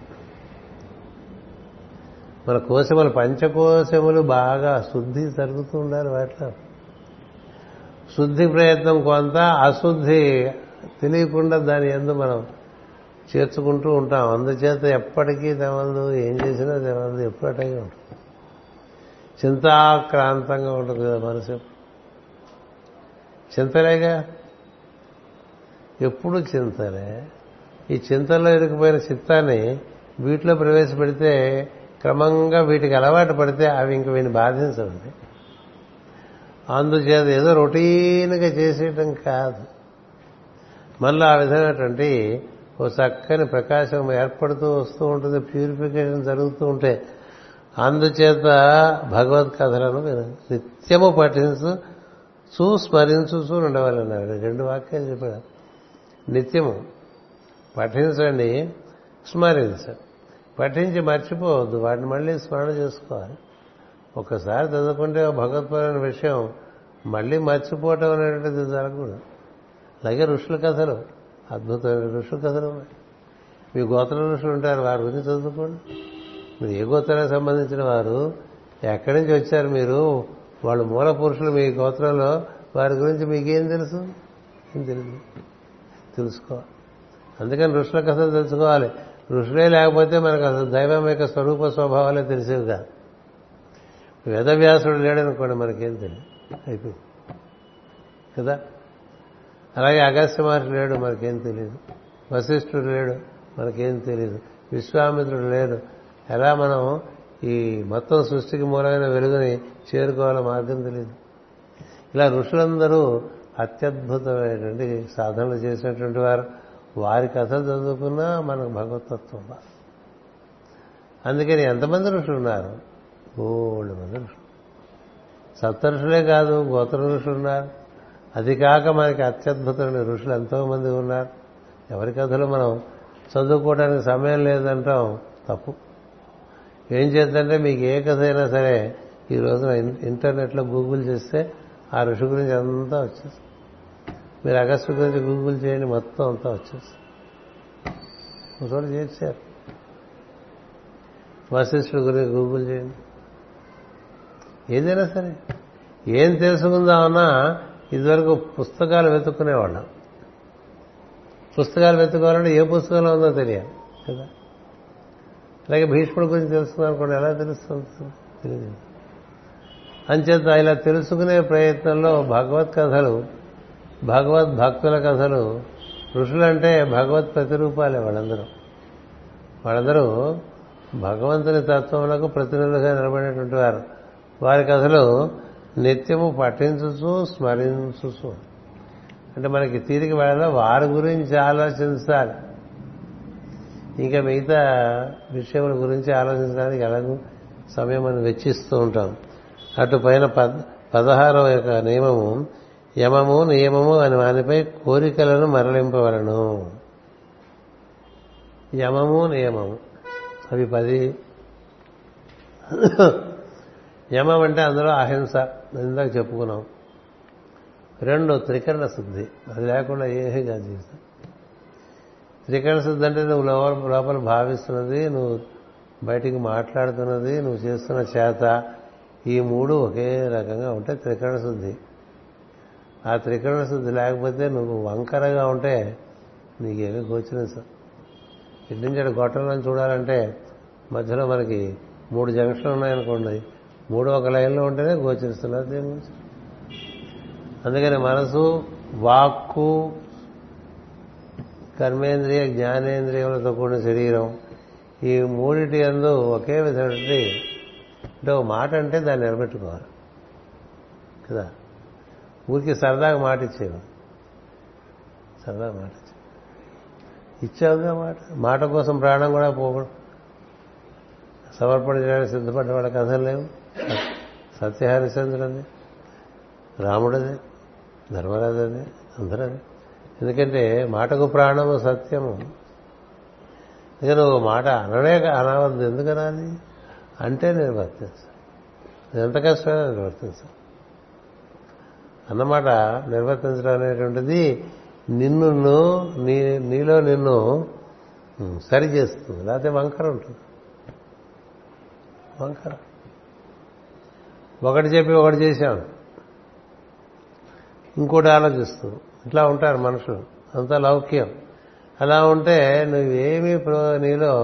మన కోశములు పంచకోశములు బాగా శుద్ధి జరుగుతూ ఉండాలి వాటిలో శుద్ధి ప్రయత్నం కొంత అశుద్ధి తెలియకుండా దాని ఎందు మనం చేర్చుకుంటూ ఉంటాం అందుచేత ఎప్పటికీ తెవలదు ఏం చేసినా తెవలదు ఎప్పుడు అటగే ఉంటుంది చింతాక్రాంతంగా ఉంటుంది కదా మనసు చింతలేగా ఎప్పుడు చింతలే ఈ చింతల్లో ఇరుకుపోయిన చిత్తాన్ని వీటిలో ప్రవేశపెడితే క్రమంగా వీటికి అలవాటు పడితే అవి ఇంక వీడిని బాధించండి అందుచేత ఏదో రొటీన్గా చేసేయటం కాదు మళ్ళీ ఆ విధమైనటువంటి ఓ చక్కని ప్రకాశం ఏర్పడుతూ వస్తూ ఉంటుంది ప్యూరిఫికేషన్ జరుగుతూ ఉంటే అందుచేత భగవద్ కథలను నిత్యము పఠించు చూస్మరించు ఉండవాలన్నాడు రెండు వాక్యాలు చెప్పాడు నిత్యము పఠించండి స్మరించండి పఠించి మర్చిపోవద్దు వాటిని మళ్ళీ స్మరణ చేసుకోవాలి ఒక్కసారి చదువుకుంటే భగవత్పరమైన విషయం మళ్ళీ మర్చిపోవటం అనేటువంటిది జరగకూడదు అలాగే ఋషుల కథలు అద్భుతమైన ఋషుల కథలు ఉన్నాయి మీ గోత్ర ఋషులు ఉంటారు వారి గురించి చదువుకోండి మీరు ఏ గోత్రానికి సంబంధించిన వారు ఎక్కడి నుంచి వచ్చారు మీరు వాళ్ళు మూల పురుషులు మీ గోత్రంలో వారి గురించి మీకేం తెలుసు ఏం తెలియదు తెలుసుకోవాలి అందుకని ఋషుల కథలు తెలుసుకోవాలి ఋషులే లేకపోతే మనకు అసలు దైవం యొక్క స్వరూప స్వభావాలే తెలిసేవి కాదు వేదవ్యాసుడు లేడనుకోండి మనకేం తెలియదు అయిపోయింది కదా అలాగే అగస్త్య మహర్షి లేడు మనకేం తెలియదు వశిష్ఠుడు లేడు మనకేం తెలియదు విశ్వామిత్రుడు లేడు ఎలా మనం ఈ మొత్తం సృష్టికి మూలమైన వెలుగుని చేరుకోవాలో మార్గం తెలియదు ఇలా ఋషులందరూ అత్యద్భుతమైనటువంటి సాధనలు చేసినటువంటి వారు వారి కథలు చదువుకున్నా మనకు భగవతత్వం రాదు. అందుకని ఎంతమంది ఋషులు ఉన్నారు బోళ్ళు మంది ఋషులు సప్త ఋషులే కాదు గోత్ర ఋషులు ఉన్నారు అది కాక మనకి అత్యద్భుతమైన ఋషులు ఎంతో మంది ఉన్నారు ఎవరి కథలు మనం చదువుకోవడానికి సమయం లేదంటాం తప్పు ఏం చేద్దంటే మీకు ఏ కథ అయినా సరే ఈ రోజున ఇన్- ఇంటర్నెట్లో గూగుల్ చేస్తే ఆ ఋషి గురించి అంతా వచ్చేస్తుంది మీరు అగస్టు గురించి గూగుల్ చేయండి మొత్తం అంతా వచ్చేస్తుంది ఒక చోట చేశారు వశిష్ఠుడి గురించి గూగుల్ చేయండి ఏదైనా సరే ఏం తెలుసుకుందామన్నా ఇదివరకు పుస్తకాలు వెతుక్కునేవాళ్ళం పుస్తకాలు వెతుక్కోవాలంటే ఏ పుస్తకంలో ఉందో తెలియాలి కదా అలాగే భీష్ముడి గురించి తెలుసుకున్నాం అనుకోండి ఎలా తెలుస్తుంది తెలియదు అంచేత ఇలా తెలుసుకునే ప్రయత్నంలో భగవత్ కథలు భగవద్ భక్తుల కథలు ఋషులంటే భగవత్ ప్రతిరూపాలే వాళ్ళందరూ వాళ్ళందరూ భగవంతుని తత్వములకు ప్రతినిధులుగా నిలబడేటువంటి వారు వారి కథలు నిత్యము పఠించుచు స్మరించుచు అంటే మనకి తీరిక వేళ వారి గురించి ఆలోచించాలి ఇంకా మిగతా విషయముల గురించి ఆలోచించడానికి ఎలాగూ సమయం మనం వెచ్చిస్తూ ఉంటాం అటు పైన పద్ పదహారవ యొక్క నియమము యమము నియమము అని వానిపై కోరికలను మరలింపవలను యమము నియమము అవి పది యమం అంటే అందులో అహింస ఇందాక చెప్పుకున్నాం రెండు త్రికరణ శుద్ధి అది లేకుండా ఏమీ కాదు జీవితం త్రికరణ శుద్ధి అంటే నువ్వు లోపల లోపల భావిస్తున్నది నువ్వు బయటికి మాట్లాడుతున్నది నువ్వు చేస్తున్న చేత ఈ మూడు ఒకే రకంగా ఉంటే త్రికరణ శుద్ధి ఆ త్రికరణ శుద్ధి లేకపోతే నువ్వు వంకరగా ఉంటే నీకేమీ గోచరించదు ఇటు నుంచి అటు గొట్టంలో చూడాలంటే మధ్యలో మనకి మూడు జంక్షన్లు ఉన్నాయనుకోండి మూడు ఒక లైన్లో ఉంటేనే గోచరిస్తున్నారు దేని గురించి అందుకని మనసు వాక్కు కర్మేంద్రియ జ్ఞానేంద్రియములతో కూడిన శరీరం ఈ మూడిటి అందు ఒకే విధమైనటువంటి అంటే ఒక మాట అంటే దాన్ని నిలబెట్టుకోవాలి కదా ఊరికి సరదాగా మాట ఇచ్చేవి సరదాగా మాట ఇచ్చేవి ఇచ్చావుగా మాట మాట కోసం ప్రాణం కూడా పోకూడదు సమర్పణ చేయడానికి సిద్ధపడ్డ వాళ్ళ కథలు లేవు సత్యహరిశ్చంద్రుడది రాముడది ధర్మరాజది అందరది ఎందుకంటే మాటకు ప్రాణము సత్యము ఇక నువ్వు మాట అనడే అనవద్దు ఎందుకు అనాలి అంటే నిర్వర్తించు ఎంత కష్టమైనా నిర్వర్తించు అన్నమాట నిర్వర్తించడం అనేటువంటిది నిన్ను నీ నీలో నిన్ను సరి చేస్తుంది లేకపోతే వంకర ఉంటుంది వంకర ఒకటి చెప్పి ఒకటి చేశాం ఇంకోటి ఆలోచిస్తూ ఇట్లా ఉంటారు మనుషులు అంతా లౌక్యం అలా ఉంటే నువ్వేమీ ప్రో- నీలో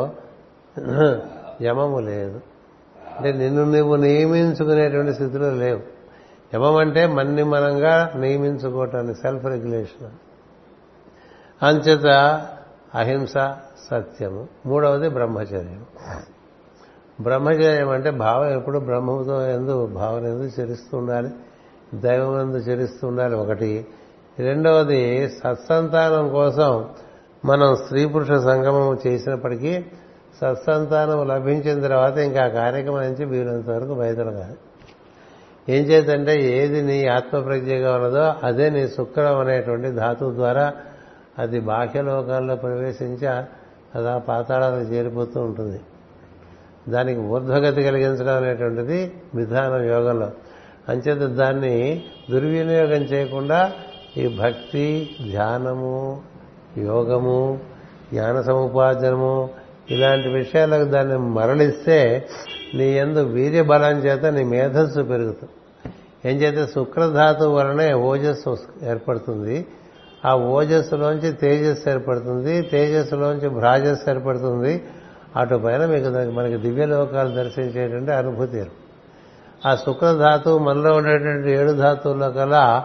యమము లేదు అంటే నిన్ను నువ్వు నియమించుకునేటువంటి స్థితిలో లేవు యమం అంటే మన్ని మనంగా నియమించుకోవటానికి సెల్ఫ్ రెగ్యులేషన్ అంచేత అహింస సత్యము మూడవది బ్రహ్మచర్యం బ్రహ్మచర్యం అంటే భావం ఎప్పుడు బ్రహ్మముతో ఎందు భావన ఎందు చరిస్తూ ఉండాలి దైవం ఎందు చరిస్తూ ఉండాలి ఒకటి రెండవది సత్సంతానం కోసం మనం స్త్రీ పురుష సంగమం చేసినప్పటికీ సత్సంతానం లభించిన తర్వాత ఇంకా ఆ కార్యక్రమం నుంచి వీలంత వరకు బయటపడాలి ఏం చేతంటే ఏది నీ ఆత్మప్రజ్ఞగా ఉన్నదో అదే నీ శుక్రం అనేటువంటి ధాతువు ద్వారా అది బాహ్యలోకాల్లో ప్రవేశించి అది ఆ పాతాళాలకు చేరిపోతూ ఉంటుంది దానికి ఊర్ధ్వగతి కలిగించడం అనేటువంటిది విధానం యోగంలో అంచేత దాన్ని దుర్వినియోగం చేయకుండా ఈ భక్తి ధ్యానము యోగము జ్ఞాన సముపార్జనము ఇలాంటి విషయాలకు దాన్ని మరలిస్తే నీ ఎందు వీర్య బలం చేత నీ మేధస్సు పెరుగుతుంది ఏం చేస్తే శుక్రధాతువు వలనే ఓజస్సు ఏర్పడుతుంది ఆ ఓజస్సులోంచి తేజస్సు ఏర్పడుతుంది తేజస్సులోంచి భ్రాజస్సు ఏర్పడుతుంది అటు పైన మీకు దానికి మనకి దివ్యలోకాలు దర్శించేటువంటి అనుభూతి ఏర్పడుతుంది. ఆ శుక్రధాతువు మనలో ఉండేటువంటి ఏడు ధాతువుల్లో కల్లా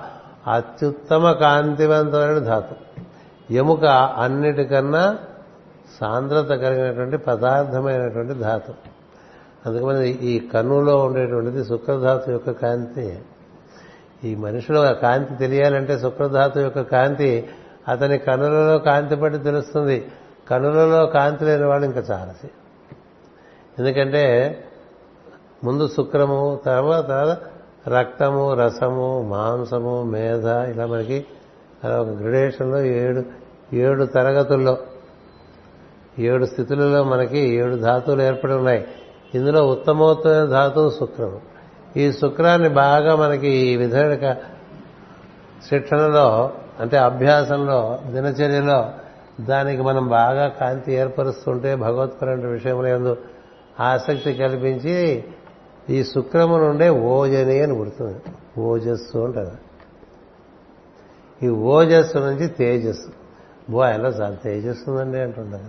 అత్యుత్తమ కాంతివంతమైన ధాతు ఎముక అన్నిటికన్నా సాంద్రత కలిగినటువంటి పదార్థమైనటువంటి ధాతు అందుకని ఈ కన్నులో ఉండేటువంటిది శుక్రధాతు యొక్క కాంతి ఈ మనిషిలో ఆ కాంతి తెలియాలంటే శుక్రధాతు యొక్క కాంతి అతని కనులలో కాంతి పట్టి తెలుస్తుంది కనులలో కాంతి లేని వాడు ఇంకా చాలసి ఎందుకంటే ముందు శుక్రము తర్వాత రక్తము రసము మాంసము మేధ ఇలా మనకి అలా ఒక గ్రడేషన్లో ఏడు ఏడు తరగతుల్లో ఏడు స్థితులలో మనకి ఏడు ధాతువులు ఏర్పడి ఉన్నాయి ఇందులో ఉత్తమోత్తమైన ధాతువు శుక్రము ఈ శుక్రాన్ని బాగా మనకి ఈ విధానక శిక్షణలో అంటే అభ్యాసంలో దినచర్యలో దానికి మనం బాగా కాంతి ఏర్పరుస్తుంటే భగవత్పరమైన విషయంలో ఎందు ఆసక్తి కల్పించి ఈ శుక్రము నుండే ఓజని అని పుడుతుంది ఓజస్సు అంటారు ఈ ఓజస్సు నుంచి తేజస్సు బో ఎలా చాలా తేజస్సు ఉందండి అంటుండగా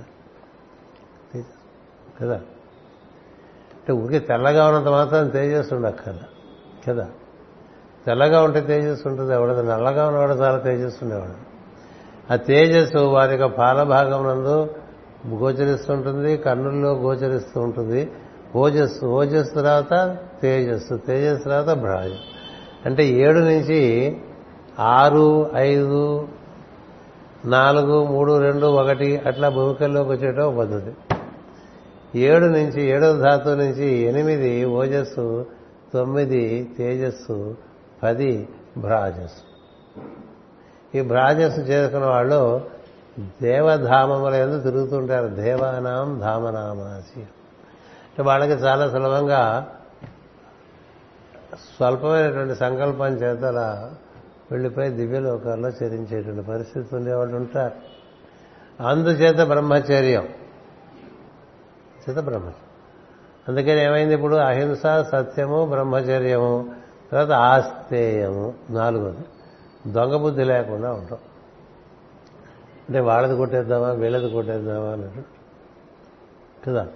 కదా అంటే ఊరికే తెల్లగా ఉన్నంత మాత్రం తేజస్సు ఉండక్కర్లా కదా తెల్లగా ఉంటే తేజస్సు ఉంటుంది ఎవడదు నల్లగా ఉన్నవాడు చాలా తేజస్సు ఉండేవాడు ఆ తేజస్సు వారి యొక్క పాలభాగం నందు గోచరిస్తుంటుంది కన్నుల్లో గోచరిస్తూ ఉంటుంది ఓజస్సు ఓజస్సు తర్వాత తేజస్సు తేజస్సు తర్వాత భ్రాజం అంటే ఏడు నుంచి ఆరు ఐదు నాలుగు మూడు రెండు ఒకటి అట్లా భూమికల్లోకి వచ్చేటో పద్ధతి ఏడు నుంచి ఏడవ ధాతువు నుంచి ఎనిమిది ఓజస్సు తొమ్మిది తేజస్సు పది భ్రాజస్సు ఈ భ్రాజస్సు చేసుకున్న వాళ్ళు దేవధామముల ఎందు తిరుగుతుంటారు దేవానాం ధామనామాసి అంటే వాళ్ళకి చాలా సులభంగా స్వల్పమైనటువంటి సంకల్పం చేత అలా వెళ్ళిపోయి దివ్యలోకాల్లో చరించేటువంటి పరిస్థితి ఉండేవాళ్ళు ఉంటారు అందుచేత బ్రహ్మచర్యం చేత బ్రహ్మచర్యం అందుకని ఏమైంది ఇప్పుడు అహింస సత్యము బ్రహ్మచర్యము తర్వాత ఆస్తేయము నాలుగోది దొంగ బుద్ధి లేకుండా ఉంటాం అంటే వాళ్ళది కొట్టేద్దామా వీళ్ళది కొట్టేద్దామా అన్నట్టు కదా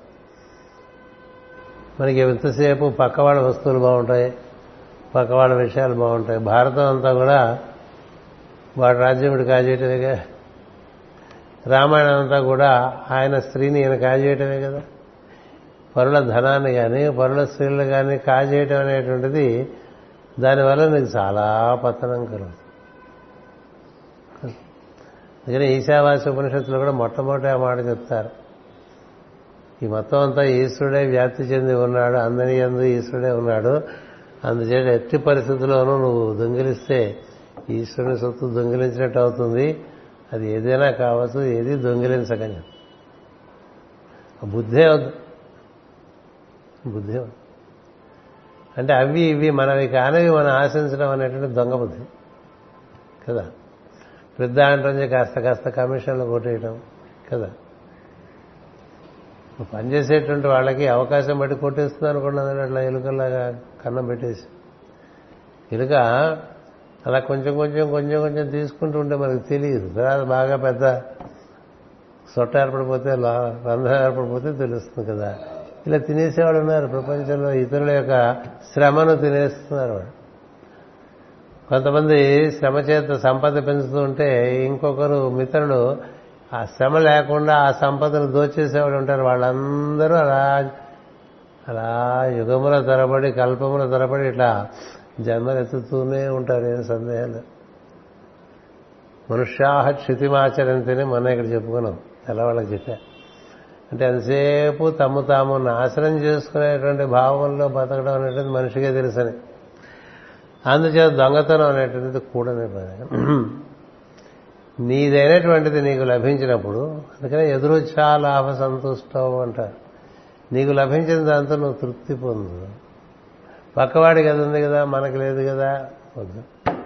మనకి ఎంతసేపు పక్క వాళ్ళ వస్తువులు బాగుంటాయి పక్క వాళ్ళ విషయాలు బాగుంటాయి భారతం అంతా కూడా వాడు రాజ్యం ఇటు కాజేయటమేగా రామాయణం అంతా కూడా ఆయన స్త్రీని ఈయన కాజేయటమే కదా పరుల ధనాన్ని కానీ పరుల స్త్రీలు కానీ కాజేయటం అనేటువంటిది దానివల్ల నీకు చాలా పతనం కలుగుతుంది అందుకని ఈశావాస్య ఉపనిషత్తులు కూడా మొట్టమొదటి ఆ మాట చెప్తారు ఈ మొత్తం అంతా ఈశ్వరుడే వ్యాప్తి చెంది ఉన్నాడు అందరి ఎందు ఈశ్వరుడే ఉన్నాడు అందుచేత ఎట్టి పరిస్థితుల్లోనూ నువ్వు దొంగిలిస్తే ఈశ్వరుని సొత్తు దొంగిలించినట్టు అవుతుంది అది ఏదైనా కావచ్చు ఏది దొంగిలించకని బుద్ధే వద్దు బుద్ధే వద్దు అంటే అవి ఇవి మనవి కానివి మనం ఆశించడం అనేటువంటి దొంగ బుద్ధి కదా పెద్ద అంటే కాస్త కాస్త కమిషన్లు కొట్టేయటం కదా పనిచేసేటువంటి వాళ్ళకి అవకాశం బట్టి కొట్టేస్తుంది అనుకున్నది అట్లా ఎలుకలాగా కన్నం పెట్టేసి ఎలుక అలా కొంచెం కొంచెం కొంచెం కొంచెం తీసుకుంటూ ఉంటే మనకు తెలియదు తర్వాత బాగా పెద్ద సొట్ట ఏర్పడిపోతే రంధ్రం ఏర్పడిపోతే తెలుస్తుంది కదా ఇలా తినేసేవాడు ఉన్నారు ప్రపంచంలో ఇతరుల యొక్క శ్రమను తినేస్తున్నారు వాడు కొంతమంది శ్రమ చేత సంపద పెంచుతూ ఉంటే ఇంకొకరు మిత్రులు ఆ శ్రమ లేకుండా ఆ సంపదను దోచేసేవాడు ఉంటారు వాళ్ళందరూ అలా అలా యుగముల తరబడి కల్పముల తరబడి ఇట్లా జన్మలు ఎత్తుతూనే ఉంటారు ఏం సందేహాలు మనుష్యాహ క్షితిమాచరంతేనే మొన్న ఇక్కడ చెప్పుకున్నాం తెల్లవాళ్ళకి చెప్పా అంటే ఎంతసేపు తమ్ము తాము నాశనం చేసుకునేటువంటి భావంలో బతకడం అనేటువంటి మనిషిగా తెలుసని అందుచేత దొంగతనం అనేటువంటిది కూడనే పని నీదైనటువంటిది నీకు లభించినప్పుడు అందుకనే ఎదురొచ్చా లాభ సంతుష్టం అంటారు నీకు లభించిన దాంతో నువ్వు తృప్తి పొందు పక్కవాడికి అది ఉంది కదా మనకు లేదు కదా వద్దు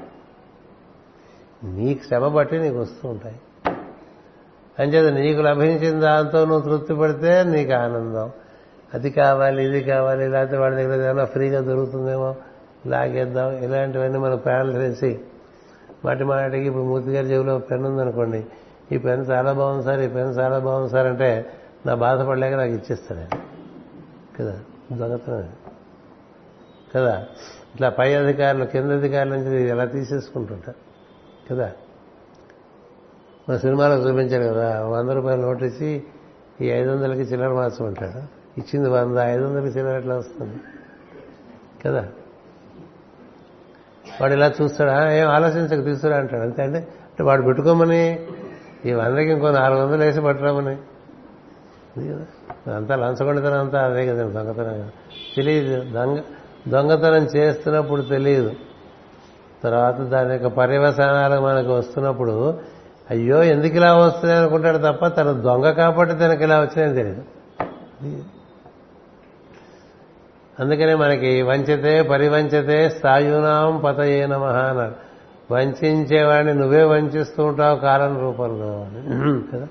నీకు శ్రమ బట్టి నీకు వస్తూ ఉంటాయి అంచేత నీకు లభించిన దాంతో నువ్వు తృప్తి పడితే నీకు ఆనందం అది కావాలి ఇది కావాలి లేకపోతే వాడి దగ్గర ఏదైనా ఫ్రీగా దొరుకుతుందేమో లాగేద్దాం ఇలాంటివన్నీ మనం ప్లాన్లు వేసి మాటి మాటికి ఇప్పుడు మూర్తి గారి జేబులో పెన్ ఉందనుకోండి ఈ పెన్ చాలా బాగుంది సార్ ఈ పెన్ చాలా బాగుంది సార్ అంటే నా బాధపడలేక నాకు ఇచ్చేస్తాను కదా దొంగతనం కదా ఇట్లా పై అధికారులు కింద అధికారుల నుంచి ఎలా తీసేసుకుంటుంటారు కదా మన సినిమాలో చూపించారు కదా వంద రూపాయలు నోట్ ఇచ్చి ఈ ఐదు వందలకి చిల్లర మార్చమంటాడు ఇచ్చింది వంద ఐదు వందలకి చిల్లర ఎట్లా వస్తుంది కదా వాడు ఇలా చూస్తాడా ఏం ఆలోచించక తీసుకురా అంటాడు అంతే అంటే అంటే వాడు పెట్టుకోమని ఈ వందకి ఇంకో నాలుగు వందలు వేసి పట్టరామని అది కదా అంతా లంచగొండితనం అంతా అదే కదా దొంగతనం కదా తెలియదు దొంగ దొంగతనం చేస్తున్నప్పుడు తెలియదు తర్వాత దాని యొక్క పర్యవసానాలు మనకు వస్తున్నప్పుడు అయ్యో ఎందుకు ఇలా వస్తున్నాయి అనుకుంటాడు తప్ప తన దొంగ కాబట్టి తనకి ఇలా వచ్చినాయని తెలియదు అందుకనే మనకి వంచతే పరివంచతే స్థాయునాం పతయే నమ అన్నారు వంచేవాడిని నువ్వే వంచిస్తూ ఉంటావు కాలం రూపంలో అని కదా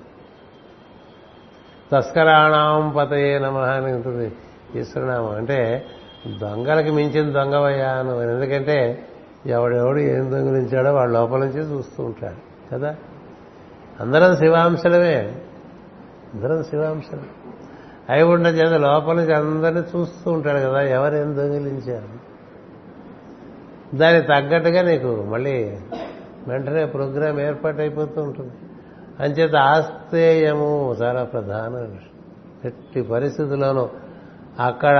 తస్కరాణం పతయే నమ అని ఉంటుంది ఈశ్వరనామం అంటే దొంగలకి మించిన దొంగవయ్యా నువ్వు ఎందుకంటే ఎవడెవడు ఏం దొంగిలించాడో వాడు లోపల నుంచి చూస్తూ ఉంటాడు కదా అందరం శివాంశలమే అందరం శివాంశలే అయి ఉన్న చేత లోపల నుంచి అందరినీ చూస్తూ ఉంటాడు కదా ఎవరేం దొంగిలించారు దానికి తగ్గట్టుగా నీకు మళ్ళీ వెంటనే ప్రోగ్రాం ఏర్పాటైపోతూ ఉంటుంది అంచేత ఆస్తేయము చాలా ప్రధాన విషయం ఎట్టి పరిస్థితుల్లోనూ అక్కడ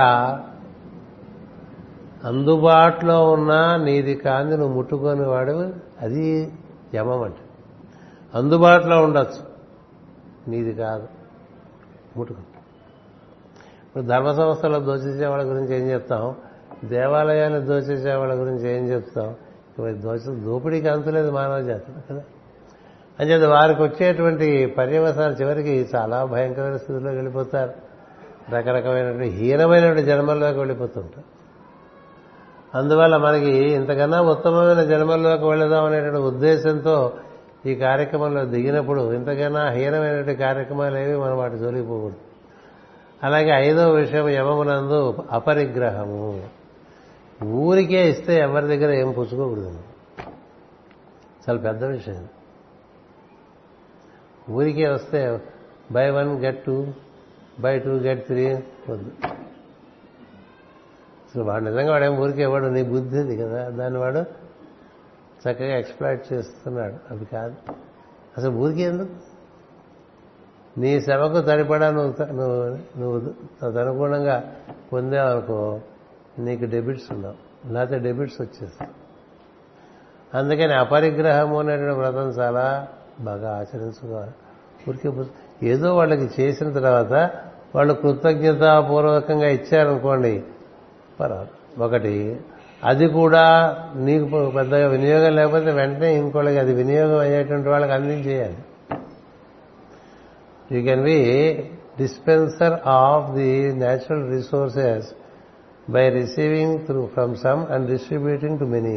అందుబాటులో ఉన్న నీది కాంది నువ్వు ముట్టుకొని వాడు అది యమం అంటే అందుబాటులో ఉండొచ్చు నీది కాదు ముట్టుకో ఇప్పుడు ధర్మ సంస్థలో దోచేసే వాళ్ళ గురించి ఏం చెప్తాం దేవాలయాన్ని దోచేసే వాళ్ళ గురించి ఏం చెప్తాం దోచ దోపిడీకి అంతులేదు మానవ జాతి కదా అంచేత వారికి వచ్చేటువంటి పర్యవసానాలు చివరికి చాలా భయంకరమైన స్థితిలోకి వెళ్ళిపోతారు రకరకమైనటువంటి హీనమైనటువంటి జన్మల్లోకి వెళ్ళిపోతుంటారు అందువల్ల మనకి ఇంతకన్నా ఉత్తమమైన జన్మల్లోకి వెళదాం అనేటువంటి ఉద్దేశంతో ఈ కార్యక్రమంలో దిగినప్పుడు ఇంతకన్నా హీనమైనటువంటి కార్యక్రమాలు ఏవి మనం వాటి జోలికి పోకూడదు అలాగే ఐదో విషయం యమమునందు అపరిగ్రహము ఊరికే ఇస్తే ఎవరి దగ్గర ఏం పుచ్చుకోకూడదు చాలా పెద్ద విషయం ఊరికే వస్తే buy one get two buy two get three వద్దు అసలు వాడు నిజంగా వాడేం ఊరికే వాడు నీ బుద్ధి ఉంది కదా దాన్ని వాడు చక్కగా ఎక్స్ప్లాయిట్ చేస్తున్నాడు అది కాదు అసలు ఊరికే ఎందుకు నీ శ్రమకు సరిపడా నువ్వు నువ్వు నువ్వు తదనుగుణంగా పొందావనుకో నీకు డెబిట్స్ ఉండవు లేకపోతే డెబిట్స్ వచ్చేస్తాయి అందుకని అపరిగ్రహము అనేటువంటి వ్రతం చాలా బాగా ఆచరించుకోవాలి ఊరికే ఏదో వాళ్ళకి చేసిన తర్వాత వాళ్ళు కృతజ్ఞతాపూర్వకంగా ఇచ్చారనుకోండి పర్వాలేదు ఒకటి అది కూడా నీకు పెద్దగా వినియోగం లేకపోతే వెంటనే ఇంకోళ్ళకి అది వినియోగం అయ్యేటువంటి వాళ్ళకి అందించేయాలి you can be dispenser of the natural resources by receiving through from some and distributing to many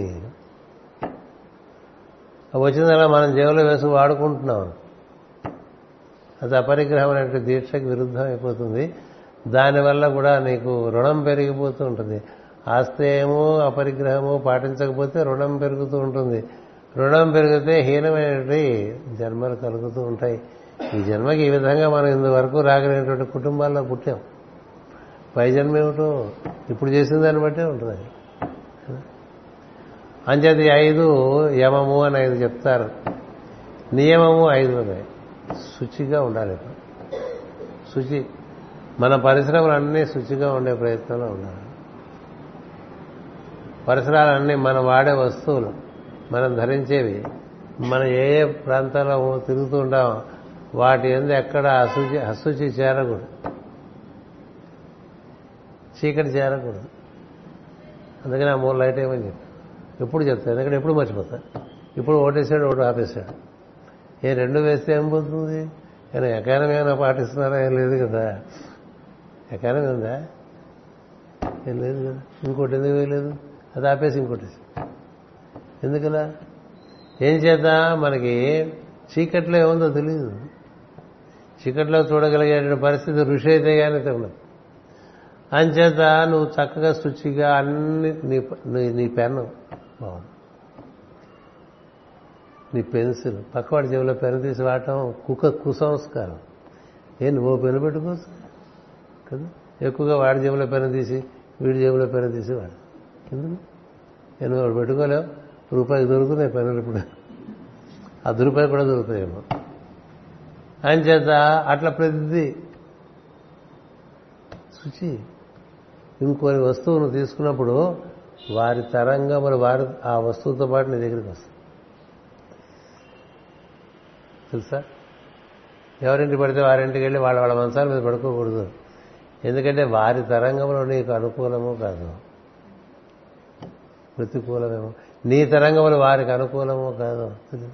వచ్చిందలా మనం జేబులో వేసి వాడుకుంటున్నాం అది అపరిగ్రహం అనే దీక్షకు విరుద్ధం అయిపోతుంది దానివల్ల కూడా నీకు రుణం పెరిగిపోతూ ఉంటుంది ఆస్తేయము అపరిగ్రహము పాటించకపోతే రుణం పెరుగుతూ ఉంటుంది రుణం పెరిగితే హీనమైనటువంటి జన్మలు కలుగుతూ ఉంటాయి ఈ జన్మకి ఈ విధంగా మనం ఇంతవరకు రాగలిగినటువంటి కుటుంబాల్లో పుట్టాం పై జన్మ ఏమిటో ఇప్పుడు చేసిన దాన్ని బట్టే ఉంటుంది అంచేది ఐదు యమము అని ఐదు చెప్తారు నియమము ఐదు ఉన్నాయి శుచిగా ఉండాలి శుచి మన పరిశ్రమలన్నీ శుచిగా ఉండే ప్రయత్నంలో ఉండాలి పరిసరాలన్నీ మనం వాడే వస్తువులు మనం ధరించేవి మనం ఏ ఏ ప్రాంతాల్లో తిరుగుతూ ఉంటామో వాటి ఎందు ఎక్కడ అశుచి అశుచి చేరకూడదు చీకటి చేరకూడదు అందుకని ఆ మూడు లైట్ ఏమని చెప్పి ఎప్పుడు చెప్తాను ఎందుకంటే ఎప్పుడు మర్చిపోతా ఇప్పుడు ఓటేసాడు ఒకటి ఆపేశాడు ఏ రెండు వేస్తే ఏం పోతుంది కానీ ఎకానమీ ఏమైనా పాటిస్తున్నారా ఏం లేదు కదా ఎకానమీ ఉందా ఏం లేదు కదా ఇంకోటి ఎందుకు వేయలేదు అది ఆపేసి ఇంకోటి ఎందుకలా ఏం చేద్దా మనకి చీకట్లో ఏముందో తెలియదు చీకట్లో చూడగలిగే పరిస్థితి ఋషి అయితే కానీ ఉండదు అంచేత నువ్వు చక్కగా శుచిగా అన్ని నీ నీ పెన్ను బాగుంది నీ పెన్సిల్ పక్కవాడి చెవిలో పెన్ను తీసి వాడటం కుక్క కుసంస్కారం ఏ నువ్వు పెన్ను పెట్టుకోవచ్చు కదా ఎక్కువగా వాడి జేబులో పెన్ను తీసి వీడి జేబులో పెన్ను తీసి వాడు ఎందుకు నేను ఒకటి పెట్టుకోలేవు రూపాయికి దొరుకుతున్నాయి పెన్నులు ఇప్పుడు అర్ధ రూపాయలు కూడా దొరుకుతాయేమో ఆయన చేత అట్లా ప్రతిదీ శుచి ఇంకొని వస్తువును తీసుకున్నప్పుడు వారి తరంగములు వారి ఆ వస్తువుతో పాటు నీ దగ్గరికి వస్తాయి తెలుసా ఎవరింటి పడితే వారింటికి వెళ్ళి వాళ్ళ వాళ్ళ మనసాల మీద పడుకోకూడదు ఎందుకంటే వారి తరంగంలో నీకు అనుకూలము కాదు ప్రతికూలమేమో నీ తరంగములు వారికి అనుకూలమో కాదు